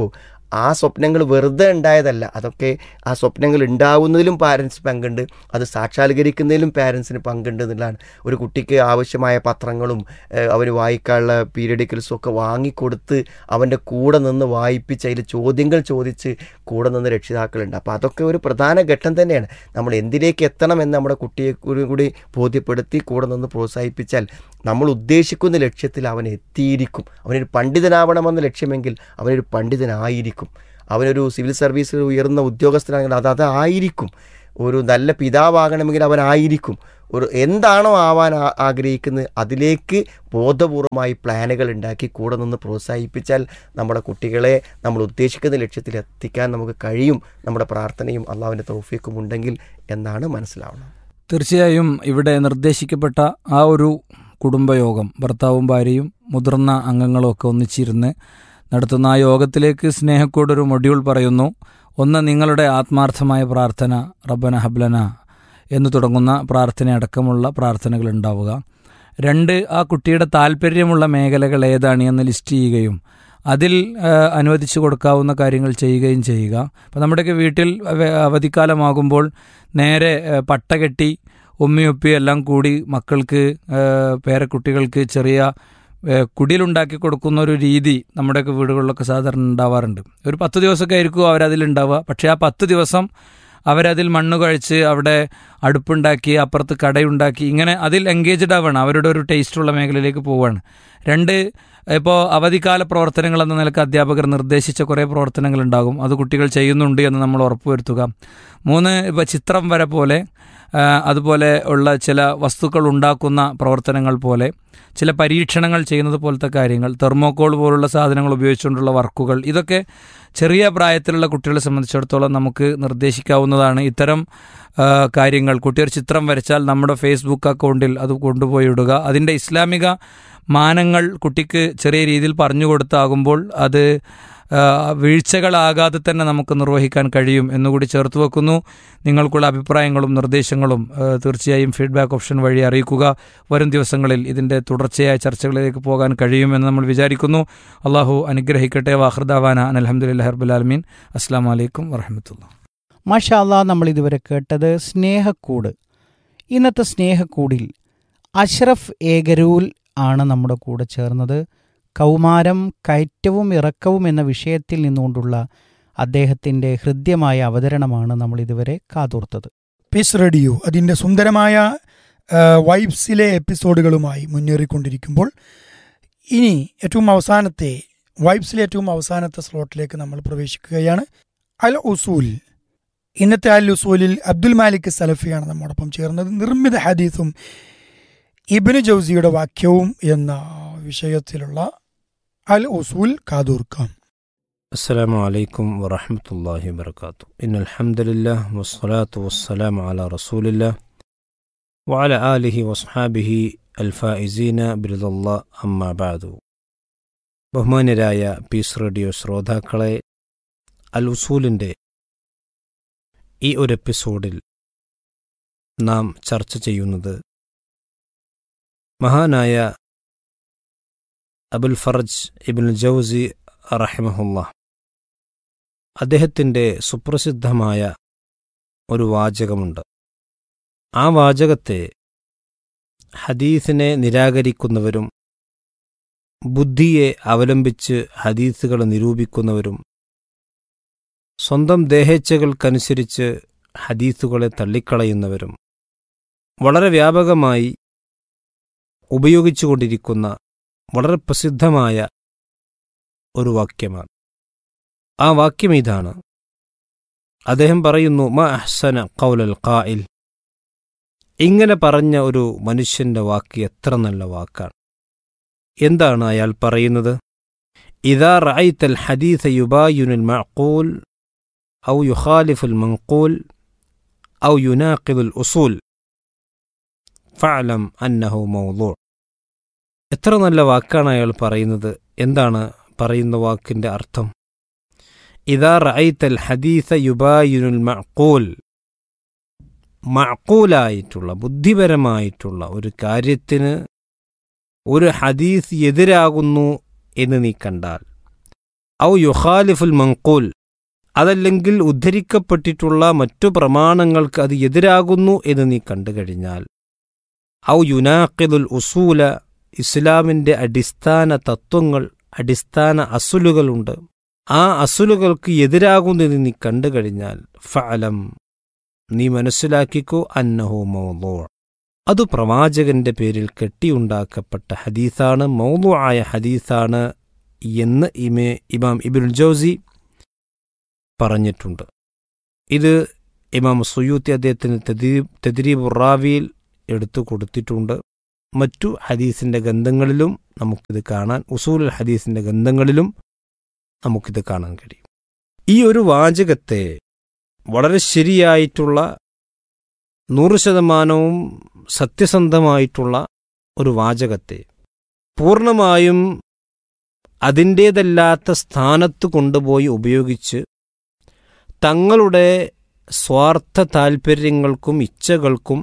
ആ സ്വപ്നങ്ങൾ വെറുതെ ഉണ്ടായതല്ല അതൊക്കെ ആ സ്വപ്നങ്ങൾ ഉണ്ടാവുന്നതിലും പാരൻസ് പങ്കുണ്ട് അത് സാക്ഷാത്കരിക്കുന്നതിലും പാരൻസിന് പങ്കുണ്ട് എന്നുള്ളതാണ് ഒരു കുട്ടിക്ക് ആവശ്യമായ പത്രങ്ങളും ഏഹ്, അവന് വായിക്കാനുള്ള പീരിയഡിക്കൽസും ഒക്കെ വാങ്ങിക്കൊടുത്ത് അവൻ്റെ കൂടെ നിന്ന് വായിപ്പിച്ച് അതിൽ ചോദ്യങ്ങൾ ചോദിച്ച് കൂടെ നിന്ന് രക്ഷിതാക്കളുണ്ട് അപ്പോൾ അതൊക്കെ ഒരു പ്രധാന ഘട്ടം തന്നെയാണ് നമ്മൾ എന്തിലേക്ക് എത്തണം എന്ന് നമ്മുടെ കുട്ടിയെ കൂടി- കൂടി ബോധ്യപ്പെടുത്തി കൂടെ നിന്ന് പ്രോത്സാഹിപ്പിച്ചാൽ നമ്മൾ ഉദ്ദേശിക്കുന്ന ലക്ഷ്യത്തിൽ അവൻ എത്തിയിരിക്കും അവനൊരു പണ്ഡിതനാവണമെന്ന ലക്ഷ്യമെങ്കിൽ അവനൊരു പണ്ഡിതനായിരിക്കും അവനൊരു സിവിൽ സർവീസിൽ ഉയർന്ന ഉദ്യോഗസ്ഥനാണെങ്കിൽ അത് അതായിരിക്കും ഒരു നല്ല പിതാവാകണമെങ്കിൽ അവനായിരിക്കും ഒരു എന്താണോ ആവാൻ ആ- ആഗ്രഹിക്കുന്നത് അതിലേക്ക് ബോധപൂർവമായി പ്ലാനുകൾ ഉണ്ടാക്കി കൂടെ നിന്ന് പ്രോത്സാഹിപ്പിച്ചാൽ നമ്മുടെ കുട്ടികളെ നമ്മൾ ഉദ്ദേശിക്കുന്ന ലക്ഷ്യത്തിൽ എത്തിക്കാൻ നമുക്ക് കഴിയും നമ്മുടെ പ്രാർത്ഥനയും അള്ളാഹുവിൻ്റെ തൗഫീക്കും ഉണ്ടെങ്കിൽ എന്നാണ് മനസ്സിലാവുന്നത് തീർച്ചയായും ഇവിടെ നിർദ്ദേശിക്കപ്പെട്ട ആ ഒരു കുടുംബയോഗം ഭർത്താവും ഭാര്യയും മുതിർന്ന അംഗങ്ങളും ഒക്കെ ഒന്നിച്ചിരുന്ന് നടത്തുന്ന ആ യോഗത്തിലേക്ക് സ്നേഹക്കൂടൊരു മൊഡ്യൂൾ പറയുന്നു ഒന്ന് നിങ്ങളുടെ ആത്മാർത്ഥമായ പ്രാർത്ഥന റബ്ബന ഹബ്ലന എന്ന് തുടങ്ങുന്ന പ്രാർത്ഥന അടക്കമുള്ള പ്രാർത്ഥനകൾ ഉണ്ടാവുക രണ്ട് ആ കുട്ടിയുടെ താല്പര്യമുള്ള മേഖലകൾ ഏതാണ് എന്ന് ലിസ്റ്റ് ചെയ്യുകയും അതിൽ ആ, അനുവദിച്ചു കൊടുക്കാവുന്ന കാര്യങ്ങൾ ചെയ്യുകയും ചെയ്യുക അപ്പോൾ നമ്മുടെയൊക്കെ വീട്ടിൽ അവ- അവധിക്കാലമാകുമ്പോൾ നേരെ ആ, പട്ട കെട്ടി ഉമ്മിയൊപ്പി എല്ലാം കൂടി മക്കൾക്ക് ആ, പേരക്കുട്ടികൾക്ക് ചെറിയ ആ, കുടിലുണ്ടാക്കി കൊടുക്കുന്ന ഒരു രീതി നമ്മുടെയൊക്കെ വീടുകളിലൊക്കെ സാധാരണ ഉണ്ടാവാറുണ്ട് ഒരു പത്ത് ദിവസമൊക്കെ ആയിരിക്കും അവരതിലുണ്ടാവുക പക്ഷേ ആ പത്ത് ദിവസം അവരതിൽ മണ്ണ് കഴിച്ച് അവിടെ അടുപ്പുണ്ടാക്കി അപ്പുറത്ത് കടയുണ്ടാക്കി ഇങ്ങനെ അതിൽ എൻഗേജ്ഡ് ആവുകയാണ് അവരുടെ ഒരു ടേസ്റ്റുള്ള മേഖലയിലേക്ക് പോവുകയാണ് രണ്ട് ഇപ്പോൾ അവധിക്കാല പ്രവർത്തനങ്ങൾ എന്ന നിലക്ക് അധ്യാപകർ നിർദ്ദേശിച്ച കുറേ പ്രവർത്തനങ്ങൾ ഉണ്ടാകും അത് കുട്ടികൾ ചെയ്യുന്നുണ്ട് എന്ന് നമ്മൾ ഉറപ്പുവരുത്തുക മൂന്ന് ഇപ്പോൾ ചിത്രം വര പോലെ ആ, അതുപോലെ ഉള്ള ചില വസ്തുക്കൾ ഉണ്ടാക്കുന്ന പ്രവർത്തനങ്ങൾ പോലെ ചില പരീക്ഷണങ്ങൾ ചെയ്യുന്നത് പോലത്തെ കാര്യങ്ങൾ തെർമോക്കോൾ പോലുള്ള സാധനങ്ങൾ ഉപയോഗിച്ചുകൊണ്ടുള്ള വർക്കുകൾ ഇതൊക്കെ ചെറിയ പ്രായത്തിലുള്ള കുട്ടികളെ സംബന്ധിച്ചിടത്തോളം നമുക്ക് നിർദ്ദേശിക്കാവുന്നതാണ് ഇത്തരം ആ, കാര്യങ്ങൾ കുട്ടി ഒരു ചിത്രം വരച്ചാൽ നമ്മുടെ ഫേസ്ബുക്ക് അക്കൗണ്ടിൽ അത് കൊണ്ടുപോയി ഇടുക അതിൻ്റെ ഇസ്ലാമിക മാനങ്ങൾ കുട്ടിക്ക് ചെറിയ രീതിയിൽ പറഞ്ഞു കൊടുത്താകുമ്പോൾ അത് ആ, വീഴ്ചകളാകാതെ തന്നെ നമുക്ക് നിർവഹിക്കാൻ കഴിയും എന്നുകൂടി ചേർത്ത് വെക്കുന്നു നിങ്ങൾക്കുള്ള അഭിപ്രായങ്ങളും നിർദ്ദേശങ്ങളും ആ, തീർച്ചയായും ഫീഡ്ബാക്ക് ഓപ്ഷൻ വഴി അറിയിക്കുക വരും ദിവസങ്ങളിൽ ഇതിൻ്റെ തുടർച്ചയായ ചർച്ചകളിലേക്ക് പോകാൻ കഴിയുമെന്ന് നമ്മൾ വിചാരിക്കുന്നു അള്ളാഹു അനുഗ്രഹിക്കട്ടെ വാഹൃദാവാന അലഹമുല്ലാ ഹർബുലാലമീൻ അസ്സാം വലൈക്കും വറഹമത്തുള്ള മാഷാല്ല നമ്മൾ ഇതുവരെ കേട്ടത് സ്നേഹക്കൂട് ഇന്നത്തെ സ്നേഹക്കൂടിൽ അഷ്റഫ് ഏകരൂൽ ആണ് നമ്മുടെ കൂടെ ചേർന്നത് കൗമാരം കയറ്റവും ഇറക്കവും എന്ന വിഷയത്തിൽ നിന്നുകൊണ്ടുള്ള അദ്ദേഹത്തിൻ്റെ ഹൃദ്യമായ അവതരണമാണ് നമ്മൾ ഇതുവരെ കാതോർത്തത് പീസ് റേഡിയോ അതിൻ്റെ സുന്ദരമായ ആ, വൈബ്സിലെ എപ്പിസോഡുകളുമായി മുന്നേറിക്കൊണ്ടിരിക്കുമ്പോൾ ഇനി ഏറ്റവും അവസാനത്തെ വൈബ്സിലെ ഏറ്റവും അവസാനത്തെ സ്ലോട്ടിലേക്ക് നമ്മൾ പ്രവേശിക്കുകയാണ് അൽ ഉസൂൽ ഇന്നത്തെ അൽ ഉസൂലിൽ അബ്ദുൽ മാലിക് സലഫിയാണ് നമ്മോടൊപ്പം ചേർന്നത് നിർമ്മിത ഹദീസും ഇബിന് ജൗസിയുടെ വാക്യവും എന്ന വിഷയത്തിലുള്ള അൽ ഉസൂൽ കാതോർക്കാം السلام عليكم ورحمة الله وبركاته إن الحمد لله والصلاة والسلام على رسول الله وعلى آله وصحابه الفائزين برضا الله أما بعد ബഹുമാന്യരായ പീസ് റേഡിയോ ശ്രോതാക്കളെ അൽ ഉസൂലിൻ്റെ ഈ ഒരു എപ്പിസോഡിൽ നാം ചർച്ച ചെയ്യുന്നത് മഹാനായ അബുൽ ഫറജ് ഇബിൻ ജൗസി റഹിമഹുല്ല അദ്ദേഹത്തിൻ്റെ സുപ്രസിദ്ധമായ ഒരു വാചകമുണ്ട് ആ വാചകത്തെ ഹദീസിനെ നിരാകരിക്കുന്നവരും ബുദ്ധിയെ അവലംബിച്ച് ഹദീസുകൾ നിരൂപിക്കുന്നവരും സ്വന്തം ദേഹേച്ഛകൾക്കനുസരിച്ച് ഹദീസുകളെ തള്ളിക്കളയുന്നവരും വളരെ വ്യാപകമായി ഉപയോഗിച്ചുകൊണ്ടിരിക്കുന്ന വളരെ പ്രസിദ്ധമായ ഒരു വാക്യമാണ് ആ വാക്യം ഇതാണ് അദ്ദേഹം പറയുന്നു മ അഹ്സന കൗലൽ ഖായിൽ ഇങ്ങനെ പറഞ്ഞ ഒരു മനുഷ്യന്റെ വാക്ക് എത്ര നല്ല വാക്കാണ് എന്താണ് അയാൾ പറയുന്നത് ഇതാ റഅയ്തൽ ഹദീസ യുബായുനുൽ മഅഖൂൽ ഔ യുഖാലിഫുൽ മൻഖൂൽ ഔ യുനാഖിദുൽ ഉസൂൽ ഫഅലം അന്നഹു മൗളൂ എത്ര നല്ല വാക്കാണ് അയാൾ പറയുന്നത് എന്താണ് പറയുന്ന വാക്കിന്റെ അർത്ഥം ഇതാ റഅയ്തൽ ഹദീസ യുബായുനുൽ മഅഖൂൽ മഅഖൂലായിട്ടുള്ള ബുദ്ധിപരമായിട്ടുള്ള ഒരു കാര്യത്തിന് ഒരു ഹദീസ് എതിരാകുന്നു എന്ന് നീ കണ്ടാൽ ഔ യുഖാലിഫുൽ മങ്കൂൽ അതല്ലെങ്കിൽ ഉദ്ധരിക്കപ്പെട്ടിട്ടുള്ള മറ്റു പ്രമാണങ്ങൾക്ക് അത് എതിരാകുന്നു എന്ന് നീ കണ്ടു കഴിഞ്ഞാൽ ഔ യുനാഖിദുൽ ഉസൂല ഇസ്ലാമിൻ്റെ അടിസ്ഥാന തത്വങ്ങൾ അടിസ്ഥാന അസുലുകളുണ്ട് ആ അസുലുകൾക്ക് എതിരാകുന്നത് നീ കണ്ടു കഴിഞ്ഞാൽ ഫഅലം നീ മനസ്സിലാക്കിക്കോ അന്നഹു മൗലൂ അത് പ്രവാചകന്റെ പേരിൽ കെട്ടിയുണ്ടാക്കപ്പെട്ട ഹദീസാണ് മൗലു ആയ ഹദീസാണ് എന്ന് ഇമേ ഇമാം ഇബുൽ ജോസി പറഞ്ഞിട്ടുണ്ട് ഇത് ഇമാം സുയൂത്തി അദ്ദേഹത്തിന് തെദ്രീബ് റാവിയിൽ എടുത്തു കൊടുത്തിട്ടുണ്ട് മറ്റു ഹദീസിന്റെ ഗന്ധങ്ങളിലും നമുക്കിത് കാണാൻ ഉസൂൽ ഹദീസിന്റെ ഗന്ധങ്ങളിലും നമുക്കിത് കാണാൻ കഴിയും ഈ ഒരു വാചകത്തെ വളരെ ശരിയായിട്ടുള്ള നൂറ് ശതമാനവും സത്യസന്ധമായിട്ടുള്ള ഒരു വാചകത്തെ പൂർണ്ണമായും അതിൻ്റേതല്ലാത്ത സ്ഥാനത്ത് കൊണ്ടുപോയി ഉപയോഗിച്ച് തങ്ങളുടെ സ്വാർത്ഥ താൽപ്പര്യങ്ങൾക്കും ഇച്ഛകൾക്കും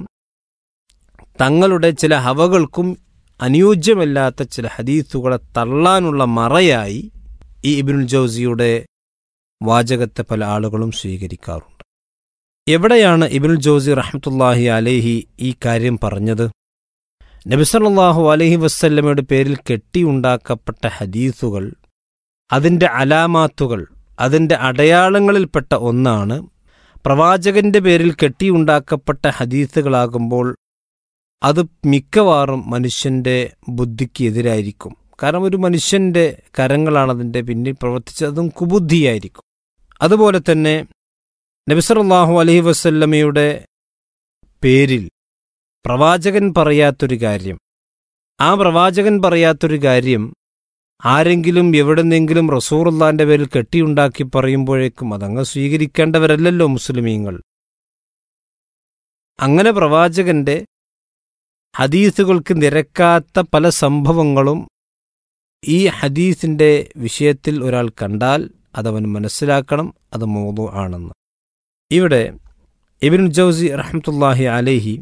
തങ്ങളുടെ ചില ഹവകൾക്കും അനുയോജ്യമല്ലാത്ത ചില ഹദീസുകളെ തള്ളാനുള്ള മറയായി ഈ ഇബിനുൽ ജൗസിയുടെ വാചകത്തെ പല ആളുകളും സ്വീകരിക്കാറുണ്ട് എവിടെയാണ് ഇബിനുൽ ജോസി റഹ്മത്തുല്ലാഹി അലേഹി ഈ കാര്യം പറഞ്ഞത് നബിസല്ലാഹു അലഹി വസ്ല്ലമയുടെ പേരിൽ കെട്ടിയുണ്ടാക്കപ്പെട്ട ഹദീസുകൾ അതിൻ്റെ അലാമാത്തുകൾ അതിൻ്റെ അടയാളങ്ങളിൽപ്പെട്ട ഒന്നാണ് പ്രവാചകന്റെ പേരിൽ കെട്ടിയുണ്ടാക്കപ്പെട്ട ഹദീസുകളാകുമ്പോൾ അത് മിക്കവാറും മനുഷ്യന്റെ ബുദ്ധിക്ക് എതിരായിരിക്കും കാരണം ഒരു മനുഷ്യന്റെ കരങ്ങളാണ് അതിൻ്റെ പിന്നിൽ പ്രവർത്തിച്ചത് അതും കുബുദ്ധിയായിരിക്കും അതുപോലെ തന്നെ നബിസറല്ലാഹു അലഹി വസല്ലമയുടെ പേരിൽ പ്രവാചകൻ പറയാത്തൊരു കാര്യം ആ പ്രവാചകൻ പറയാത്തൊരു കാര്യം ആരെങ്കിലും എവിടെന്നെങ്കിലും റസൂറുല്ലാന്റെ പേരിൽ കെട്ടിയുണ്ടാക്കി പറയുമ്പോഴേക്കും അതങ്ങ് സ്വീകരിക്കേണ്ടവരല്ലല്ലോ മുസ്ലിമീങ്ങൾ അങ്ങനെ പ്രവാചകന്റെ ഹദീസുകൾക്ക് നിരക്കാത്ത പല സംഭവങ്ങളും ഈ ഹദീസിന്റെ വിഷയത്തിൽ ഒരാൾ കണ്ടാൽ അതവൻ മനസ്സിലാക്കണം അത് മോതു ആണെന്ന് ഇവിടെ ഇബിൻ ജൗസി റഹ്മത്തുല്ലാഹി അലേഹി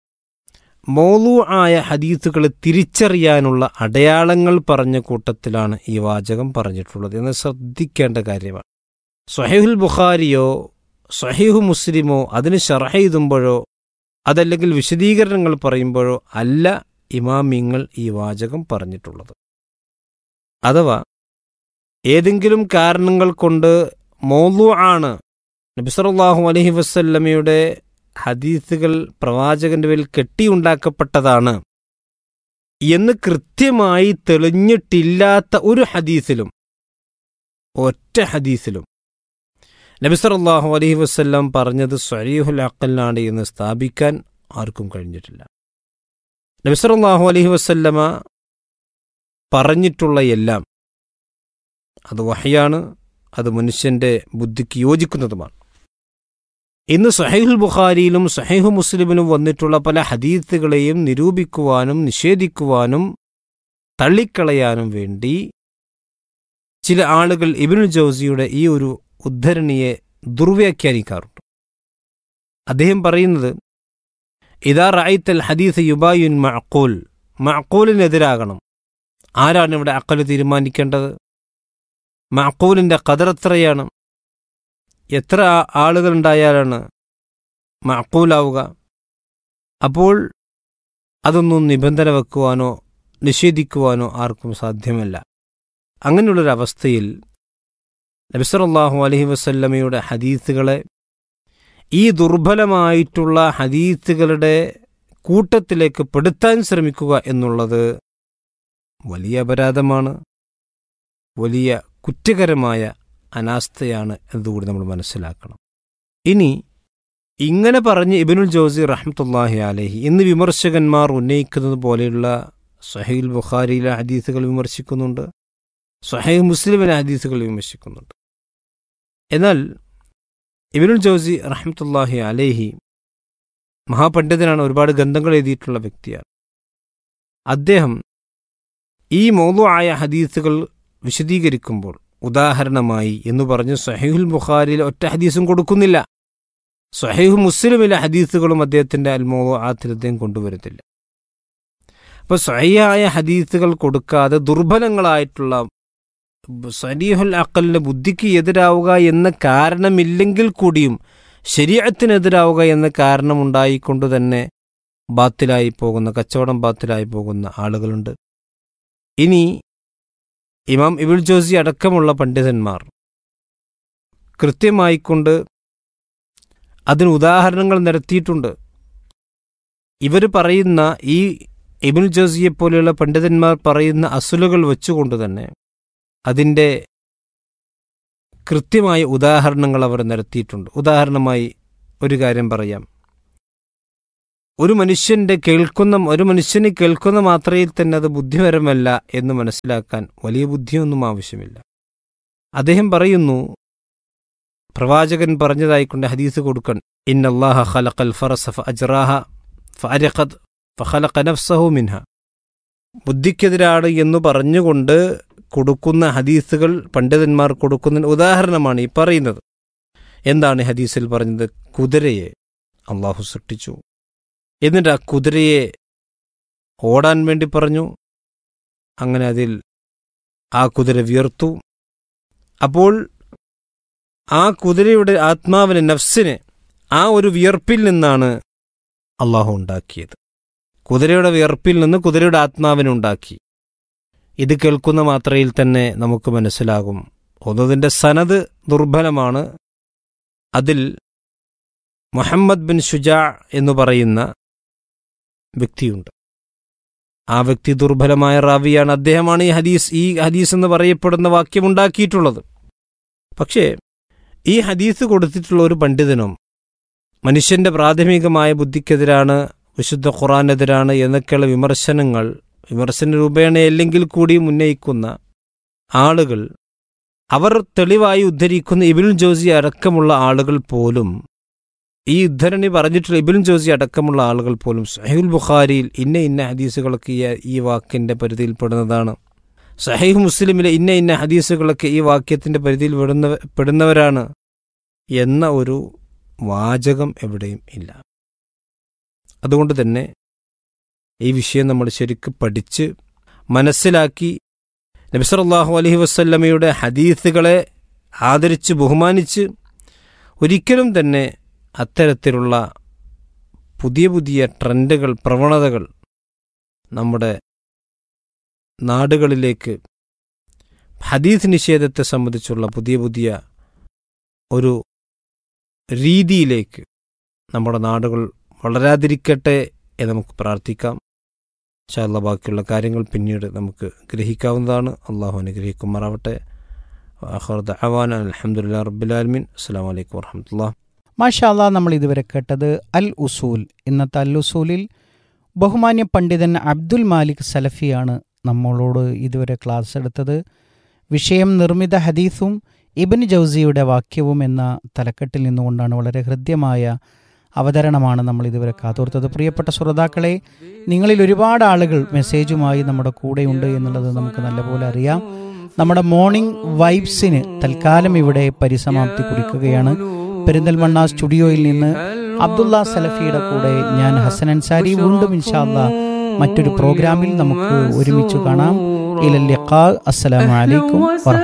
മോലു ആയ ഹദീസുകൾ തിരിച്ചറിയാനുള്ള അടയാളങ്ങൾ പറഞ്ഞ കൂട്ടത്തിലാണ് ഈ വാചകം പറഞ്ഞിട്ടുള്ളത് എന്ന് ശ്രദ്ധിക്കേണ്ട കാര്യമാണ് സ്വഹീഹുൽ ബുഖാരിയോ സ്വഹീഹു മുസ്ലിമോ അതിന് ഷർഹ എഴുതുമ്പോഴോ അതല്ലെങ്കിൽ വിശദീകരണങ്ങൾ പറയുമ്പോഴോ അല്ല ഇമാമിങ്ങൾ ഈ വാചകം പറഞ്ഞിട്ടുള്ളത് അഥവാ ഏതെങ്കിലും കാരണങ്ങൾ കൊണ്ട് മോലു ആണ് നബിസറല്ലാഹു അലഹി വസ്ല്ലമയുടെ ഹദീസുകൾ പ്രവാചകന്റെ പേരിൽ കെട്ടിയുണ്ടാക്കപ്പെട്ടതാണ് എന്ന് കൃത്യമായി തെളിഞ്ഞിട്ടില്ലാത്ത ഒരു ഹദീസിലും ഒറ്റ ഹദീസിലും നബിസറല്ലാഹു അലഹി വസ്ല്ലാം പറഞ്ഞത് സ്വരീഹുൽ അക്കലിനാണ് എന്ന് സ്ഥാപിക്കാൻ ആർക്കും കഴിഞ്ഞിട്ടില്ല നബിസറല്ലാഹു അലഹി വസ്ല്ലമ പറഞ്ഞിട്ടുള്ള എല്ലാം അത് വഹയാണ് അത് മനുഷ്യന്റെ ബുദ്ധിക്ക് യോജിക്കുന്നതുമാണ് ഇന്ന് സഹൈഹുൽ ബുഖാരിയിലും സഹൈഹു മുസ്ലിമിലും വന്നിട്ടുള്ള പല ഹദീത്തുകളെയും നിരൂപിക്കുവാനും നിഷേധിക്കുവാനും തള്ളിക്കളയാനും വേണ്ടി ചില ആളുകൾ ഇബിനുൽ ജോസിയുടെ ഈ ഒരു ഉദ്ധരണിയെ ദുർവ്യാഖ്യാനിക്കാറുണ്ട് അദ്ദേഹം പറയുന്നത് ഇതാ റായിത്തൽ ഹദീസ് യുബായുൻ മഅക്കൂൽ മഅക്കൂലിനെതിരാകണം ആരാണ് ഇവിടെ അക്കല് തീരുമാനിക്കേണ്ടത് മഅക്കൂലിൻ്റെ കതിർ എത്ര ആളുകളുണ്ടായാലാണ് മഅക്കൂലാവുക അപ്പോൾ അതൊന്നും നിബന്ധന വെക്കുവാനോ നിഷേധിക്കുവാനോ ആർക്കും സാധ്യമല്ല അങ്ങനെയുള്ളൊരവസ്ഥയിൽ നബിസറല്ലാഹു അലഹി വസല്ലമയുടെ ഹദീസുകളെ ഈ ദുർബലമായിട്ടുള്ള ഹദീസുകളുടെ കൂട്ടത്തിലേക്ക് പെടുത്താൻ ശ്രമിക്കുക എന്നുള്ളത് വലിയ അപരാധമാണ് വലിയ കുറ്റകരമായ അനാസ്ഥയാണ് എന്നതുകൂടി നമ്മൾ മനസ്സിലാക്കണം ഇനി ഇങ്ങനെ പറഞ്ഞ് ഇബിനുൽ ജോസി റഹ്മത്തുല്ലാഹി അലഹി ഇന്ന് വിമർശകന്മാർ ഉന്നയിക്കുന്നത് പോലെയുള്ള സഹീൽ ബുഖാരിയിലെ ഹദീസുകൾ വിമർശിക്കുന്നുണ്ട് സഹീഹ് മുസ്ലിമിലെ ഹദീസുകൾ വിമർശിക്കുന്നുണ്ട് എന്നാൽ ഇബിനുൽ ജോസി റഹ്മത്തുല്ലാഹി അലേഹി മഹാപണ്ഡിതനാണ് ഒരുപാട് ഗ്രന്ഥങ്ങൾ എഴുതിയിട്ടുള്ള വ്യക്തിയാണ് അദ്ദേഹം ഈ മൗലു ആയ ഹദീസുകൾ വിശദീകരിക്കുമ്പോൾ ഉദാഹരണമായി എന്ന് പറഞ്ഞ് സഹീഹുൽ ബുഖാരിയിൽ ഒറ്റ ഹദീസും കൊടുക്കുന്നില്ല സഹീഹു മുസ്ലിമിലെ ഹദീസുകളും അദ്ദേഹത്തിന്റെ അൽമോവോ ആത്തിൽ അദ്ദേഹം കൊണ്ടുവരുന്നില്ല അപ്പോൾ സഹിയായ ഹദീസുകൾ കൊടുക്കാതെ ദുർബലങ്ങളായിട്ടുള്ള സരീഹുൽ അക്കലിന് ബുദ്ധിക്ക് എതിരാവുക എന്ന കാരണമില്ലെങ്കിൽ കൂടിയും ശരീരത്തിനെതിരാവുക എന്ന കാരണമുണ്ടായിക്കൊണ്ട് തന്നെ ബാത്തിലായി പോകുന്ന കച്ചവടം ബാത്തിലായി പോകുന്ന ആളുകളുണ്ട് ഇനി ഇമാം ഇബിൾ ജോസി അടക്കമുള്ള പണ്ഡിതന്മാർ കൃത്യമായിക്കൊണ്ട് അതിന് ഉദാഹരണങ്ങൾ നിരത്തിയിട്ടുണ്ട് ഇവർ പറയുന്ന ഈ ഇബിൻ ജോസിയെ പോലെയുള്ള പണ്ഡിതന്മാർ പറയുന്ന അസുലുകൾ വെച്ചുകൊണ്ട് തന്നെ അതിൻ്റെ കൃത്യമായ ഉദാഹരണങ്ങൾ അവർ നിരത്തിയിട്ടുണ്ട് ഉദാഹരണമായി ഒരു കാര്യം പറയാം ഒരു മനുഷ്യന്റെ കേൾക്കുന്ന ഒരു മനുഷ്യന് കേൾക്കുന്ന മാത്രയിൽ തന്നെ അത് ബുദ്ധിപരമല്ല എന്ന് മനസ്സിലാക്കാൻ വലിയ ബുദ്ധിയൊന്നും ആവശ്യമില്ല അദ്ദേഹം പറയുന്നു പ്രവാചകൻ പറഞ്ഞതായിക്കൊണ്ട് ഹദീസ് കൊടുക്കൺ ഇന്നല്ലാഹ ഖലഖൽ ഫറസ ഫഅജ്റാഹ ഫഅരഖത് ഫഖലഖ നഫ്സഹു മിൻഹ ബുദ്ധിക്കെതിരാണ് എന്ന് പറഞ്ഞുകൊണ്ട് കൊടുക്കുന്ന ഹദീസുകൾ പണ്ഡിതന്മാർ കൊടുക്കുന്ന ഉദാഹരണമാണ് ഈ പറയുന്നത് എന്താണ് ഹദീസിൽ പറഞ്ഞത് കുതിരയെ അള്ളാഹു സൃഷ്ടിച്ചു എന്നിട്ട് ആ കുതിരയെ ഓടാൻ വേണ്ടി പറഞ്ഞു അങ്ങനെ അതിൽ ആ കുതിര വിയർത്തു അപ്പോൾ ആ കുതിരയുടെ ആത്മാവിന് നഫ്സിന് ആ ഒരു വിയർപ്പിൽ നിന്നാണ് അള്ളാഹു ഉണ്ടാക്കിയത് കുതിരയുടെ വിയർപ്പിൽ നിന്ന് കുതിരയുടെ ആത്മാവിനെ ഉണ്ടാക്കി ഇത് കേൾക്കുന്ന മാത്രയിൽ തന്നെ നമുക്ക് മനസ്സിലാകും ഒന്നതിൻ്റെ സനത് ദുർബലമാണ് അതിൽ മുഹമ്മദ് ബിൻ ഷുജാ എന്ന് പറയുന്ന വ്യക്തിയുണ്ട് ആ വ്യക്തി ദുർബലമായ റാവിയാണ് അദ്ദേഹമാണ് ഈ ഹദീസ് ഈ ഹദീസ് എന്ന് പറയപ്പെടുന്ന വാക്യം ഉണ്ടാക്കിയിട്ടുള്ളത് പക്ഷേ ഈ ഹദീസ് കൊടുത്തിട്ടുള്ള ഒരു പണ്ഡിതനും മനുഷ്യന്റെ പ്രാഥമികമായ ബുദ്ധിക്കെതിരാണ് വിശുദ്ധ ഖുറാനെതിരാണ് എന്നൊക്കെയുള്ള വിമർശനങ്ങൾ വിമർശന രൂപേണയല്ലെങ്കിൽ കൂടി ഉന്നയിക്കുന്ന ആളുകൾ അവർ തെളിവായി ഉദ്ധരിക്കുന്ന ഇബിൻ ജോസി അടക്കമുള്ള ആളുകൾ പോലും ഈ ഉദ്ധരണി പറഞ്ഞിട്ടുള്ള ഇബിൻ ജോസി അടക്കമുള്ള ആളുകൾ പോലും സഹീൽ ബുഖാരിയിൽ ഇന്ന ഇന്ന ഹദീസുകളൊക്കെ ഈ ഈ വാക്കിന്റെ പരിധിയിൽപ്പെടുന്നതാണ് സഹീഹ് മുസ്ലിമിലെ ഇന്ന ഇന്ന ഹദീസുകളൊക്കെ ഈ വാക്യത്തിന്റെ പരിധിയിൽ പെടുന്ന പെടുന്നവരാണ് എന്ന ഒരു വാചകം എവിടെയും ഇല്ല അതുകൊണ്ട് തന്നെ ഈ വിഷയം നമ്മൾ ശരിക്ക് പഠിച്ച് മനസ്സിലാക്കി നബിസറല്ലാഹു അലഹി വസ്ല്ലമയുടെ ഹദീസുകളെ ആദരിച്ച് ബഹുമാനിച്ച് ഒരിക്കലും തന്നെ അത്തരത്തിലുള്ള പുതിയ പുതിയ ട്രെൻഡുകൾ പ്രവണതകൾ നമ്മുടെ നാടുകളിലേക്ക് ഹദീസ് നിഷേധത്തെ സംബന്ധിച്ചുള്ള പുതിയ പുതിയ ഒരു രീതിയിലേക്ക് നമ്മുടെ നാടുകൾ വളരാതിരിക്കട്ടെ എന്ന് നമുക്ക് പ്രാർത്ഥിക്കാം ഷാല്ല ബാക്കിയുള്ള കാര്യങ്ങൾ പിന്നീട് നമുക്ക് ഗ്രഹിക്കാവുന്നതാണ് അള്ളാഹു അനുഗ്രഹിക്കുമാറാവട്ടെ അവാൻ അലഹമുല്ലാ റബ്ബുലാലമീൻ അസ്സാം വലൈക്കും വർഹമത്തുള്ള മാഷാല്ല നമ്മൾ ഇതുവരെ കേട്ടത് അൽ ഉസൂൽ ഇന്നത്തെ അൽ ഉസൂലിൽ ബഹുമാന്യ പണ്ഡിതൻ അബ്ദുൽ മാലിക് സലഫിയാണ് നമ്മളോട് ഇതുവരെ ക്ലാസ് എടുത്തത് വിഷയം നിർമ്മിത ഹദീസും ഇബിൻ ജൗസിയുടെ വാക്യവും എന്ന തലക്കെട്ടിൽ നിന്നുകൊണ്ടാണ് വളരെ ഹൃദ്യമായ അവതരണമാണ് നമ്മൾ ഇതുവരെ കാതോർത്തത് പ്രിയപ്പെട്ട ശ്രോതാക്കളെ നിങ്ങളിൽ ഒരുപാട് ആളുകൾ മെസ്സേജുമായി നമ്മുടെ കൂടെയുണ്ട് എന്നുള്ളത് നമുക്ക് നല്ലപോലെ അറിയാം നമ്മുടെ മോർണിംഗ് വൈബ്സിന് തൽക്കാലം ഇവിടെ പരിസമാപ്തി കുറിക്കുകയാണ് പെരിന്തൽമണ്ണ സ്റ്റുഡിയോയിൽ നിന്ന് അബ്ദുള്ള സലഫിയുടെ കൂടെ ഞാൻ ഹസൻ അൻസാരി വീണ്ടും ഇൻഷാല്ല മറ്റൊരു പ്രോഗ്രാമിൽ നമുക്ക് ഒരുമിച്ച് കാണാം ഇലല്ലിഖാ അസ്സലാമു അലൈക്കും വറഹ്മത്തുള്ളാഹി